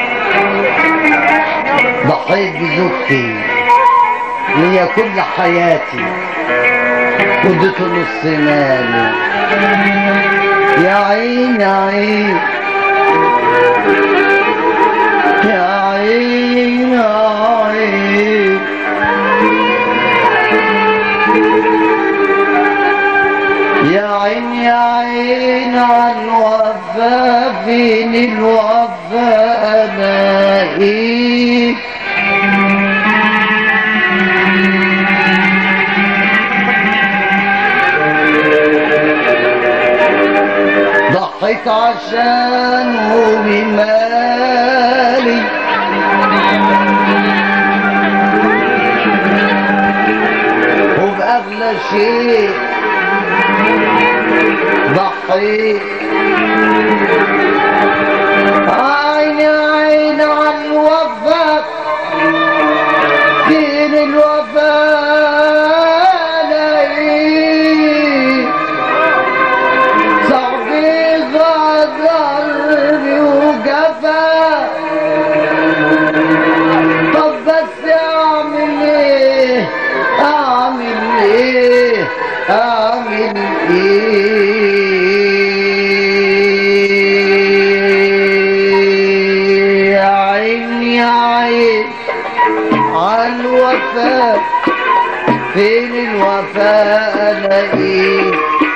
ضحيت بزوجتي هي كل حياتي وديت نص مالي يا عين يا عين يا عين يا عين يا عين يا عين على الوفا فين الوفا الاقيك ضحيت عشانه بمالي وبأغلى شيء ضحيت عيني عين على الوفا فين الوفا لاقيه صاحبي غدرني وجفا طب بس اعمل ايه اعمل ايه اعمل ايه يا عيني يا يا عين عن وفاء فين الوفاء الاقيه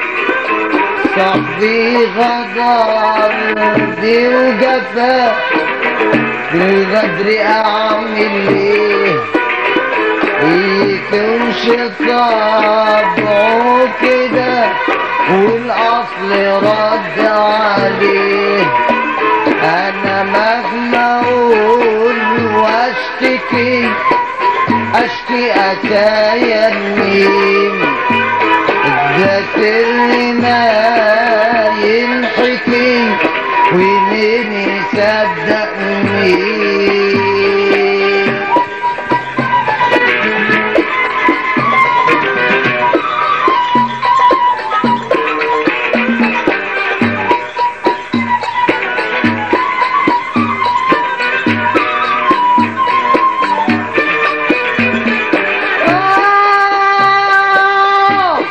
صاحبي غدر دي وجفاء بالغدر اعمل ايه يكونش طبعه كده والاصل رد عليه انا مهما اقول واشتكي اشكي اتايا مين ده سر ما ينحكي ومين يصدق مين آه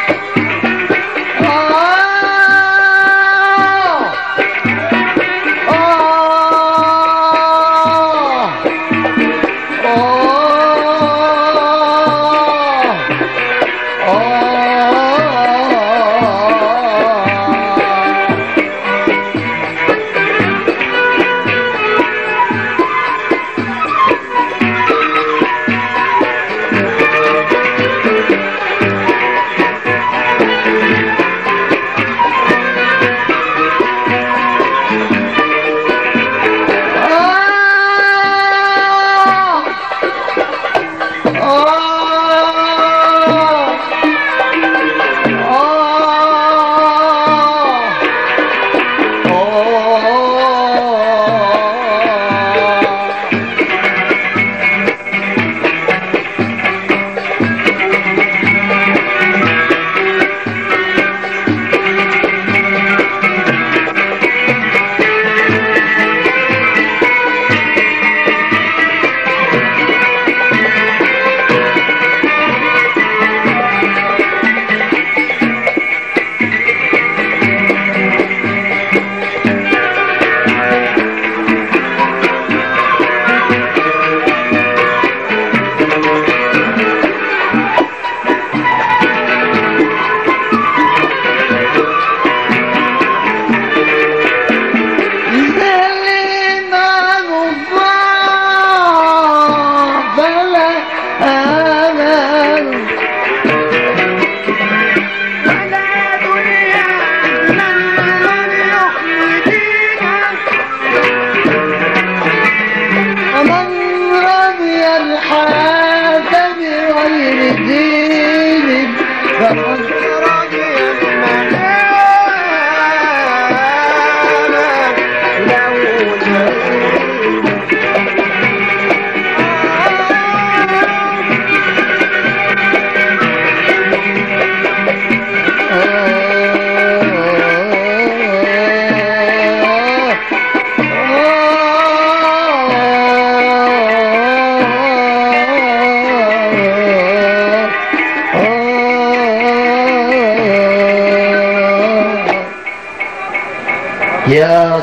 يا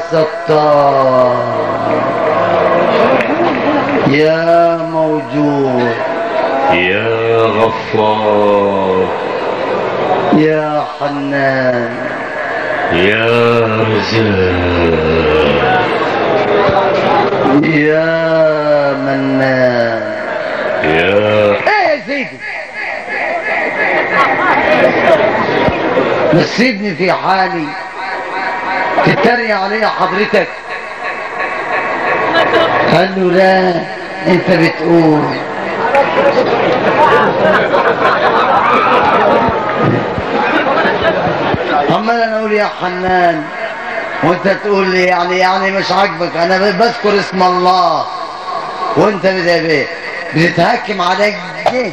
ستار يا موجود يا غفار يا حنان يا رزاق يا منان يا ايه يا سيدي بس سيبني في حالي تتريق عليا حضرتك قال له لا انت بتقول عمال انا اقول يا حنان وانت تقول لي يعني يعني مش عاجبك انا بذكر اسم الله وانت بت- بتتهكم عليك ليه؟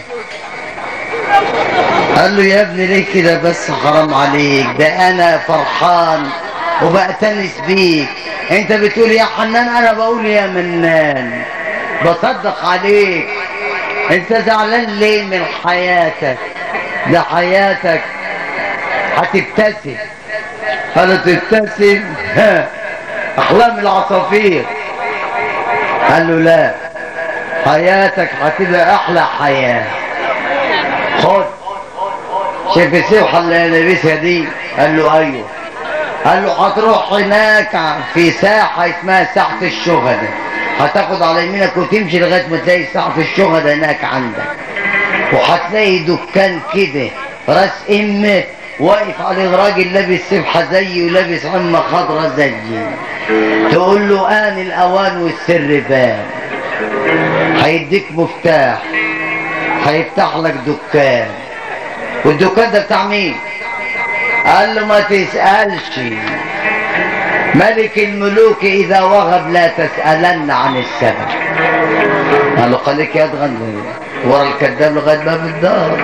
قال له يا ابني ليه كده بس حرام عليك ده انا فرحان وبأتنس بيك انت بتقول يا حنان انا بقول يا منان بصدق عليك انت زعلان ليه من حياتك ده حياتك هتبتسم قالوا تبتسم ها، احلام العصافير قال له لا حياتك هتبقى احلى حياه خد شايف السبحه اللي لابسها دي قال له ايوه قال له هتروح هناك في ساحه اسمها ساحه الشهداء هتاخد على يمينك وتمشي لغايه ما تلاقي ساحه الشهداء هناك عندك وهتلاقي دكان كده راس امه واقف عليه راجل لابس سبحه زيي ولابس عمه خضراء زيي تقول له ان الاوان والسر بان هيديك مفتاح هيفتح لك دكان والدكان ده بتاع مين قال له ما تسألش ملك الملوك إذا وهب لا تسألن عن السبب قال له خليك يا تغني ورا الكذاب لغاية باب الدار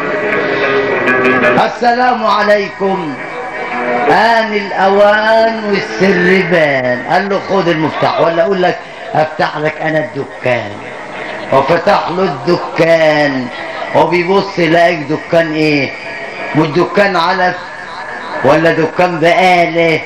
السلام عليكم آن الأوان والسر بان قال له خد المفتاح ولا أقول لك أفتح لك أنا الدكان وفتح له الدكان وبيبص يلاقيك دكان إيه والدكان علف ولا دكان بقالة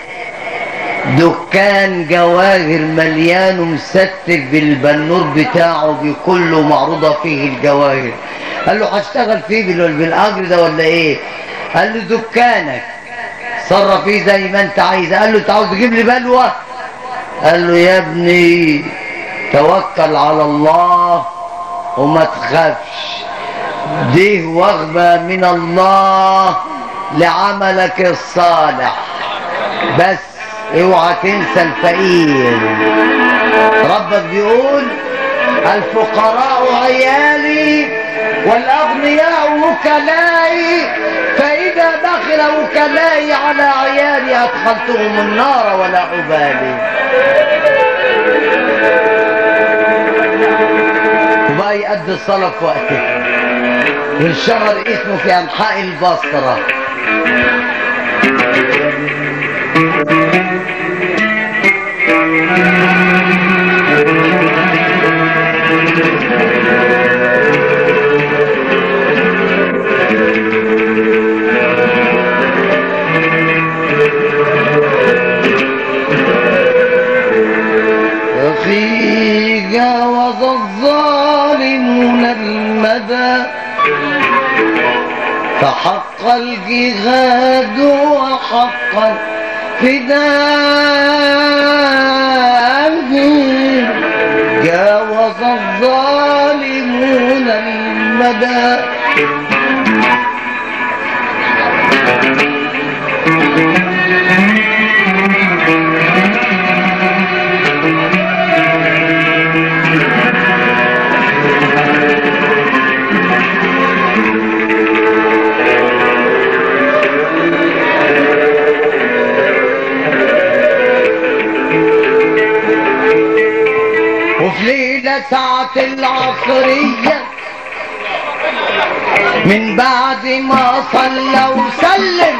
دكان جواهر مليان ومستف بالبنور بتاعه بكله معروضة فيه الجواهر قال له هشتغل فيه بال- بالأجر ده ولا ايه قال له دكانك صرف فيه زي ما انت عايز قال له انت عاوز تجيب لي بلوة قال له يا ابني توكل على الله وما تخافش دي وغبة من الله لعملك الصالح بس اوعى تنسى الفقير ربك بيقول الفقراء عيالي والاغنياء وكلائي فاذا دخل وكلائي على عيالي ادخلتهم النار ولا ابالي وبقى يأدي الصلاة في وقتها وانشهر اسمه في انحاء البصره في جاوز الظالمون المدى فحق الجهاد وحق الفداء جاوز الظالمون المدى وفي ليلة ساعة العصرية من بعد ما صلى وسلم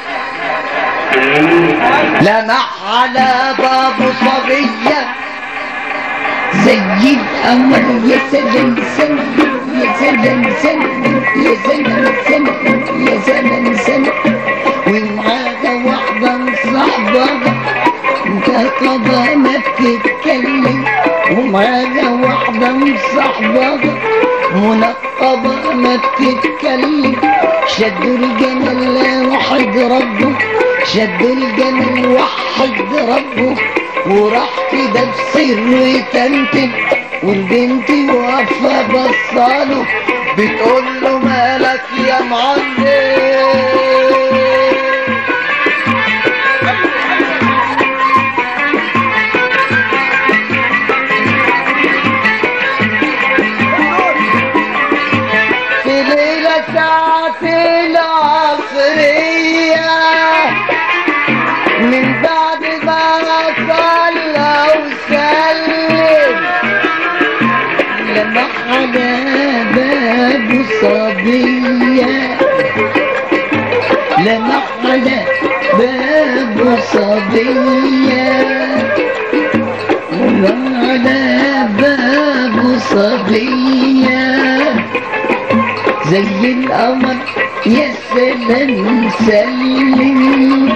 لمح على باب صبية زي القمر يا سلام سلام يا سلام سلام يا زمن سلام يا زمن سلام ومعاها واحدة مصاحبة مكتبة ما بتتكلم ومعاها واحدة مصاحبة منقبة ما بتتكلم شدوا الجمل وحد ربه شدوا الجمل وحد ربه وراح كده بسر يتنتن والبنت واقفة بصاله بتقول له مالك يا معلم في ليلة ساعة العصرية من بعد ما صلى وسلم لمح على باب صبية لمح على باب صبية لمح على باب صبية زي القمر يا سلام سلم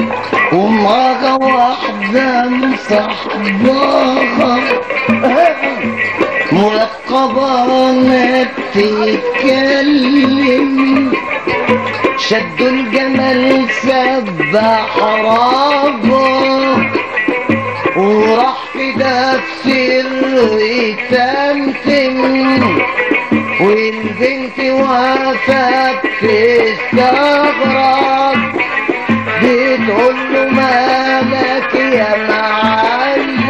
ومعاها واحدة مصاحباها مرقبة ما بتتكلم شدوا الجمل سبح ربه وراح كده في سر تمتم والبنت واقفة بتستغرب بتقول له مالك يا معلم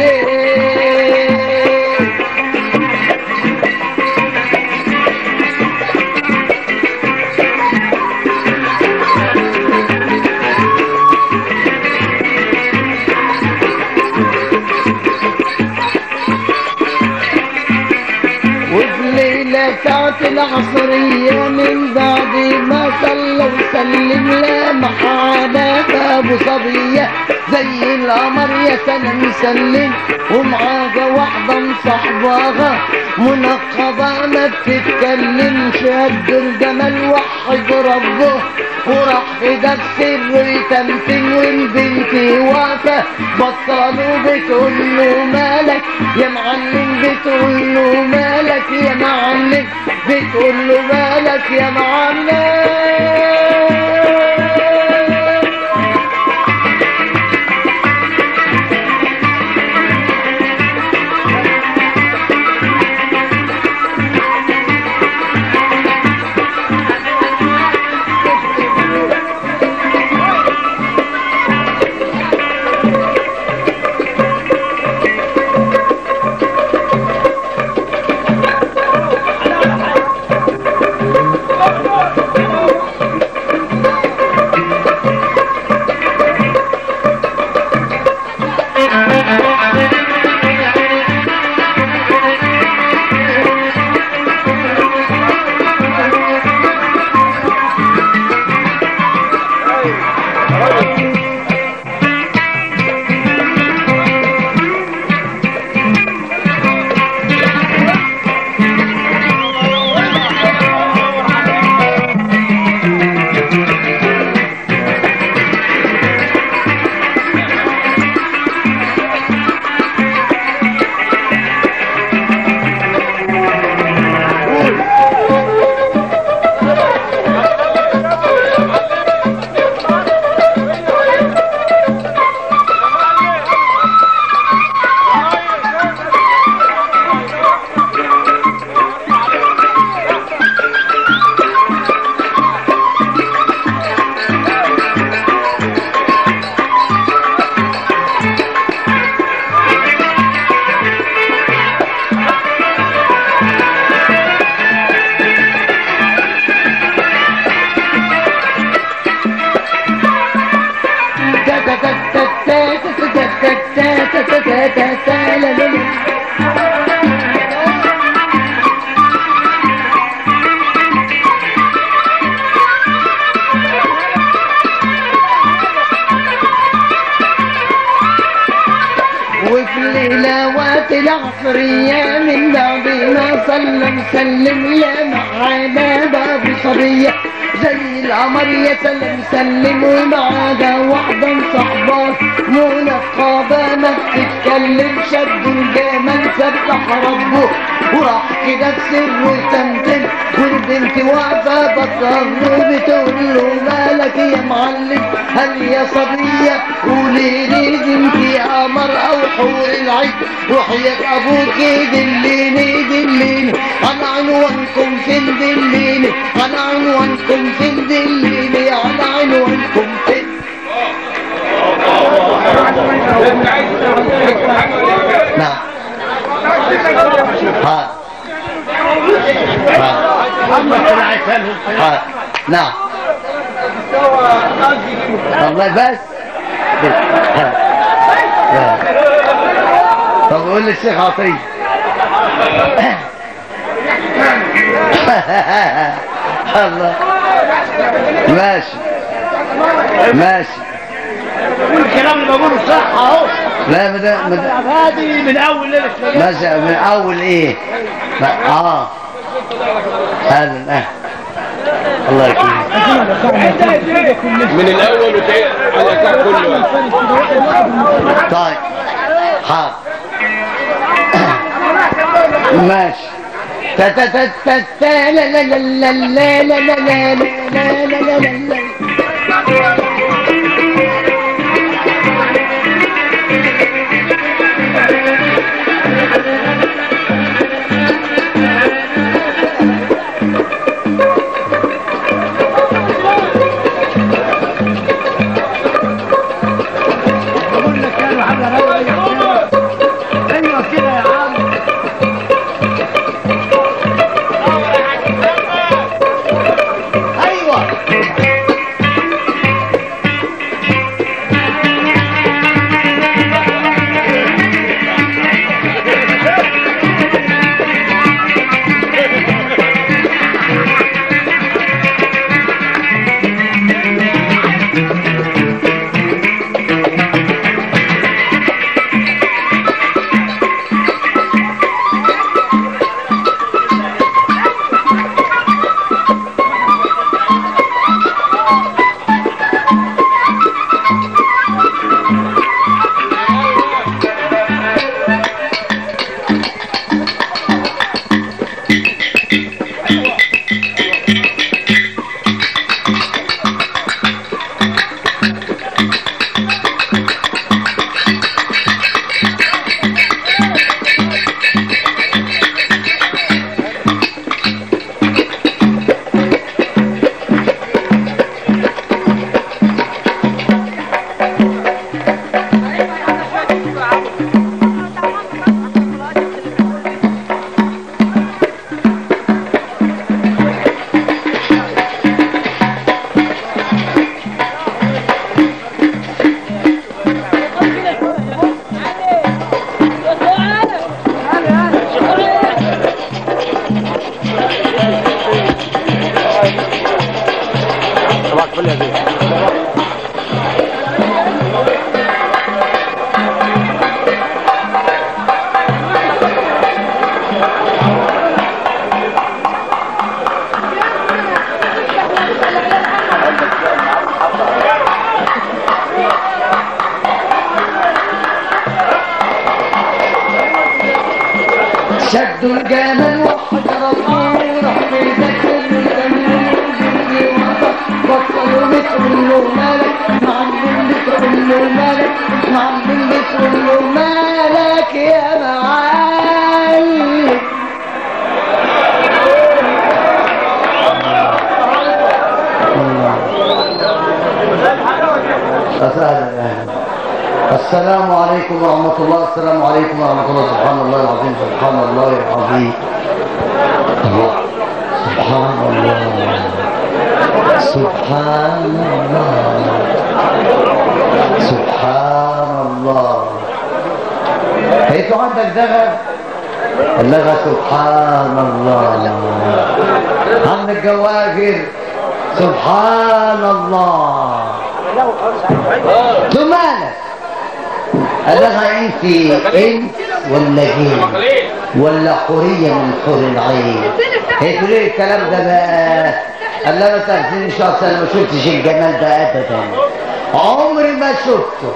وبليلة ساعة العصرية من بعد ما صلى وسلم لمح على باب صبية زي القمر يا سلام سلم ومعاها واحدة مصاحباها منقبة ما بتتكلم شد الجمل وحد ربه وراح في ده السر يتمتم والبنت واقفة بطلوا بتقول له مالك يا معلم بتقول له مالك يا معلم بتقول له مالك يا معلم وفي الليلوات العصرية من بعد ما صلى مسلم يا معانا باب صبية زي القمر يا سلم سلم ومعاها واحدة صحبة منقبة ما بتتكلم شد الجمل سبح ربه وراح كده بسر تمثل والبنت واقفة بتصر بتقول له مالك يا معلم هل يا صبية قولي لي بنت يا قمر او حور العين وحياة ابوك دليني دليني على عنوانكم فين دليني على عنوانكم فين دليني على عنوانكم فين نعم ها ها ها نعم الله بس ها. ها. طب قول لي الشيخ عطية الله ماشي ماشي الكلام اللي بقوله صح اهو لا مد... مد... هذه من اول ليله ماشي من اول ايه ما- اه هذا اه الله يكرمك من الاول وتعيد على الاساس كله طيب حاضر ماشي تا تا تا تا تا لا لا لا لا لا لا لا لا لا لا لا لا لا بقول لك كانوا حاجه روعه ايوه كده يا عم ايوه شدوا الجمل وحجر الطور حفيدك بطلوا بتقول له مالك معلم بتقول له مالك معلم بتقول له مالك يا معلم السلام عليكم ورحمة الله السلام عليكم ورحمة الله سبحان الله العظيم سبحان الله العظيم سبحان الله سبحان الله سبحان الله هيتوا عندك دغى اللغة سبحان الله عندك جواهر سبحان الله ثم مالك قال لها انت انت ولا جن ولا حورية من حور العين هي تقول لي الكلام ده بقى قال لها ما تعرفين شخص انا ما شفتش الجمال ده ابدا عمري ما شفته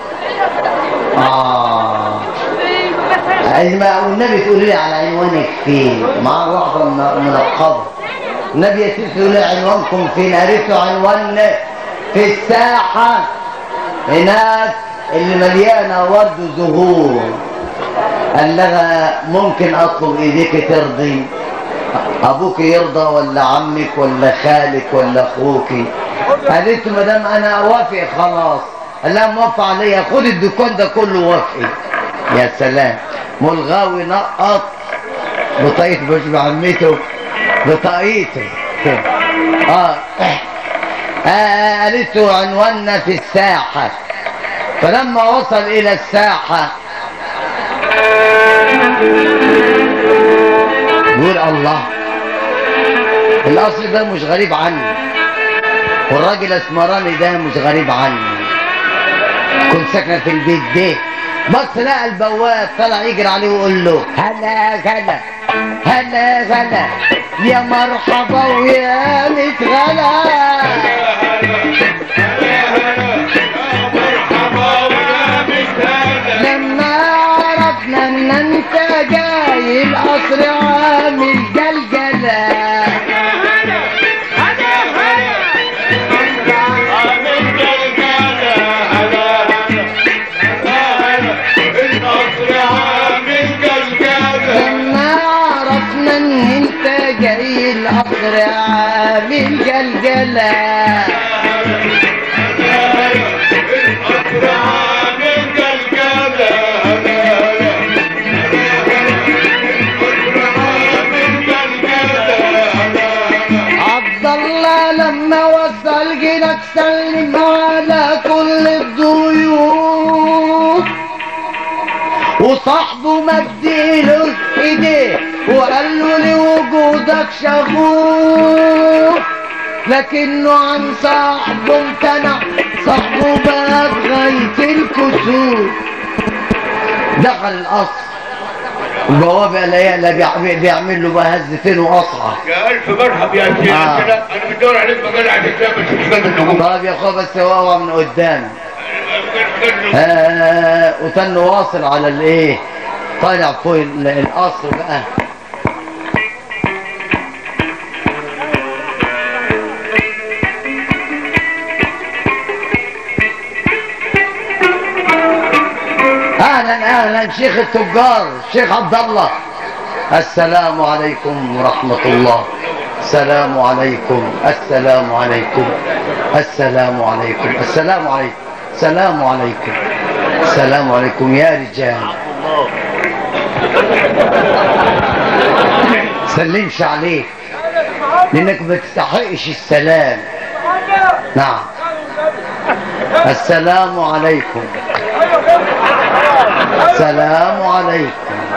اه ما والنبي تقول لي على عنوانك فين مع واحدة من- منقبة النبي يا سيدي تقول لي عنوانكم فين قالت له عنواننا في الساحة هناك اللي مليانة ورد وزهور قال لها ممكن اطلب ايديك ترضي ابوك يرضى ولا عمك ولا خالك ولا اخوك قالت له مدام انا اوافق خلاص قال لها موافق عليا خد الدكان ده كله وافقي يا سلام ملغاوي نقط بطاقية مش بعمته بطاقيته اه آه، قالت له عنواننا في الساحة فلما وصل إلى الساحة يقول الله الأصل ده مش غريب عني والراجل اسمراني ده مش غريب عني كنت ساكنة في البيت ده بص لقى البواب طلع يجري عليه ويقول له هلا هلا هلا هلا يا مرحبا ويا متغلا لما عرفنا ان انت جاي القصر جلجلة لما عرفنا ان انت جاي القطر عامل جلجلة عبد الله لما وصل جيلك سلم على كل الضيوف وصاحبه مديله ايديه وقال له لوجودك شغوف لكنه عن صاحبه امتنع صاحبه بقى غاية الكسوف دخل القصر البوابة لا لا بيع- بيعمل له بقى هزتين وقصعة يا الف مرحب يا سيدي آه. انا بدور عليك مجال عشان تعمل شغل النجوم طيب يا اخويا بس هو من قدام آه وتن واصل على الايه طالع فوق ال- القصر بقى اهلا اهلا شيخ التجار شيخ عبد الله السلام عليكم ورحمه الله السلام عليكم السلام عليكم السلام عليكم السلام عليكم السلام عليكم السلام عليكم يا رجال سلمش عليك لانك ما تستحقش السلام نعم السلام عليكم السلام عليكم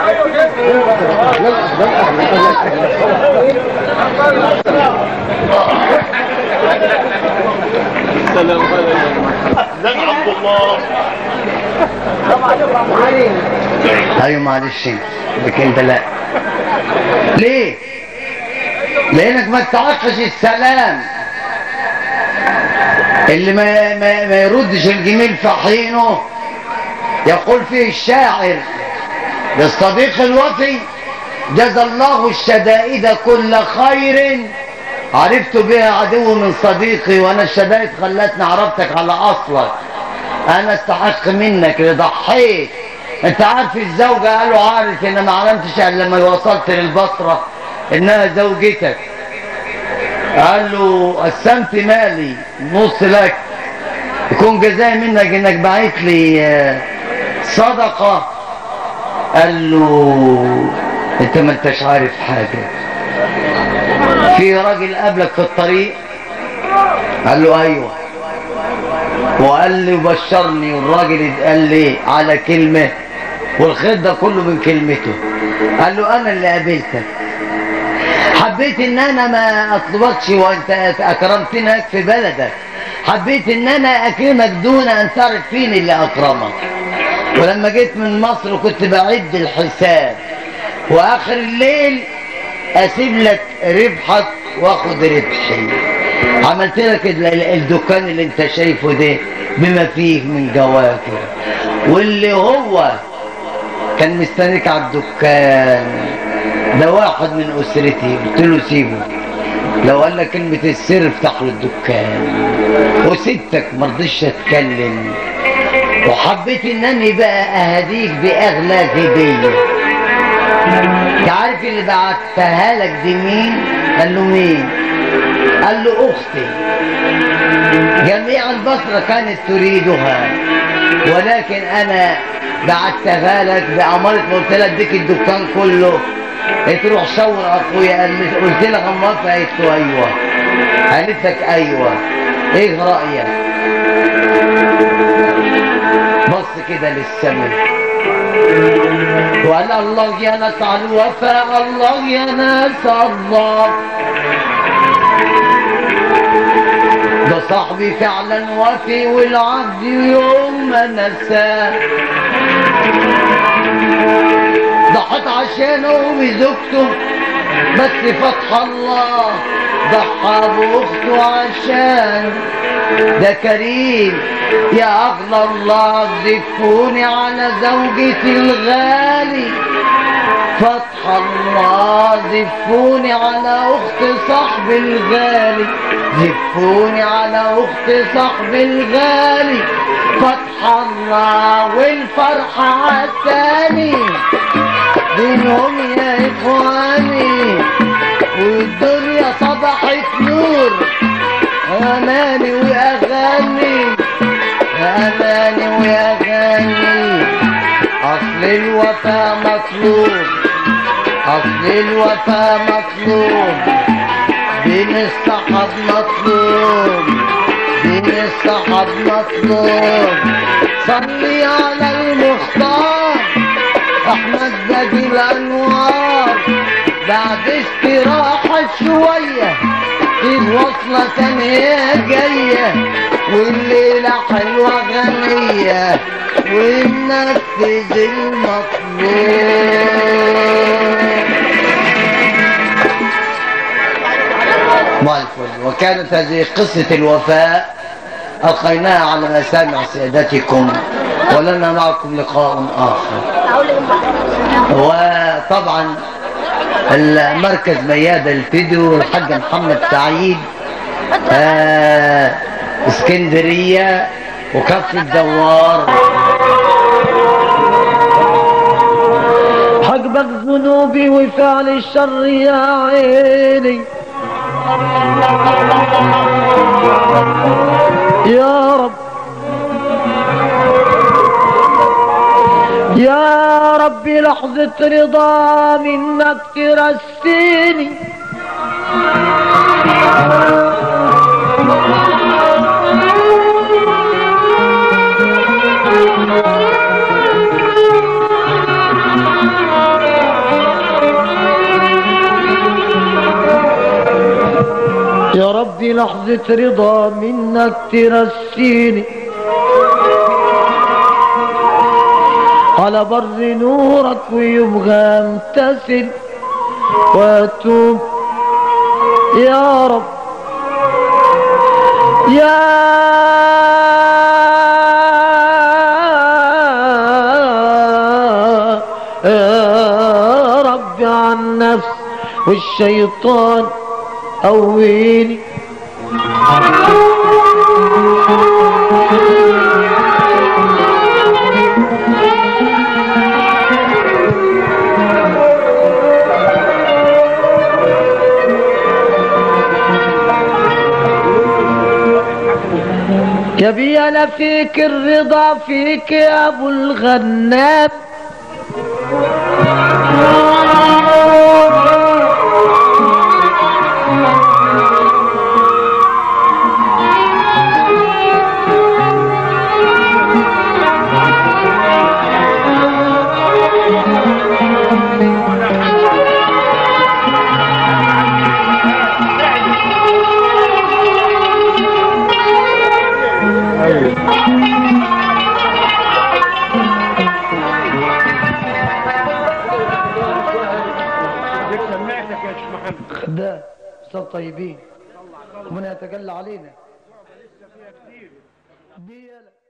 لن عبد الله ايوه معلش لكن انت لا ليه لانك ما تستحقش السلام اللي ما, ما, ما يردش الجميل في حينه يقول فيه الشاعر للصديق الوفي جزى الله الشدائد كل خير عرفت بها عدو من صديقي وانا الشدائد خلتني عرفتك على اصلك انا استحق منك اللي ضحيت انت عارف الزوجة قالوا عارف ان ما علمتش الا لما وصلت للبصرة انها زوجتك قال له قسمت مالي نص لك يكون جزاء منك انك بعت لي آه، صدقة قال له انت ما انتش عارف حاجة في راجل قابلك في الطريق قال له ايوه وقال لي وبشرني والراجل قال لي على كلمة والخير ده كله من كلمته قال له انا اللي قابلتك حبيت ان انا ما اطلبكش وانت اكرمتنك في بلدك حبيت ان انا اكرمك دون ان تعرف فين اللي اكرمك ولما جيت من مصر كنت بعد الحساب واخر الليل اسيب لك ربحك واخد ربحي عملت لك ال- ال- الدكان اللي انت شايفه ده بما فيه من جواكر واللي هو كان مستنيك على الدكان ده واحد من اسرتي قلت له سيبه لو قال لك كلمة السر افتح له الدكان وسبتك مرضيش اتكلم وحبيت انني بقى اهديك باغلى هديه انت عارف اللي بعتها لك دي مين؟ قال له مين؟ قال له اختي جميع البصرة كانت تريدها ولكن انا بعتها لك بأمارة ما قلت لها اديك الدكان كله تروح شاور اخويا قال لي- قلت لها موافقة قالت له ايوه قالت لك ايوه ايه رأيك؟ بص كده للسماء وقال الله يا ناس على الوفاء الله يا ناس الله ده صاحبي فعلا وفي والعبد يوم ما نساه ضحت عشانه وبزوجته بس فتح الله ضحى باخته عشان ده كريم يا اغلى الله زفوني على زوجتي الغالي فتح الله زفوني على اخت صاحبي الغالي زفوني على اخت صاحبي الغالي فتح الله والفرحة عساني دينهم يا اخواني والدنيا صبحت نور اماني واغاني اماني واغاني اصل الوفا مطلوب اصل الوفا مطلوب بين الصحاب مطلوب بين الصحاب مطلوب صلي على المختار احمد زكي الانوار بعد استراحة شوية في وصلة تانية جاية والليلة حلوة غنية وننفذ المطلوب ما الفل وكانت هذه قصة الوفاء ألقيناها على مسامع سيادتكم ولنا معكم لقاء آخر وطبعا المركز ميادة الفيديو الحاج محمد سعيد آه اسكندرية وكفر الدوار حقبك ذنوبي وفعل الشر يا عيني يا رب يا ربي لحظة رضا منك ترسيني يا ربي لحظة رضا منك ترسيني على بر نورك ويبغى امتثل واتوب يا رب يا يا رب عن نفس والشيطان قويني يا بي انا فيك الرضا فيك يا ابو الغنام خدام صار طيبين ومن يتجلى علينا دي يلا.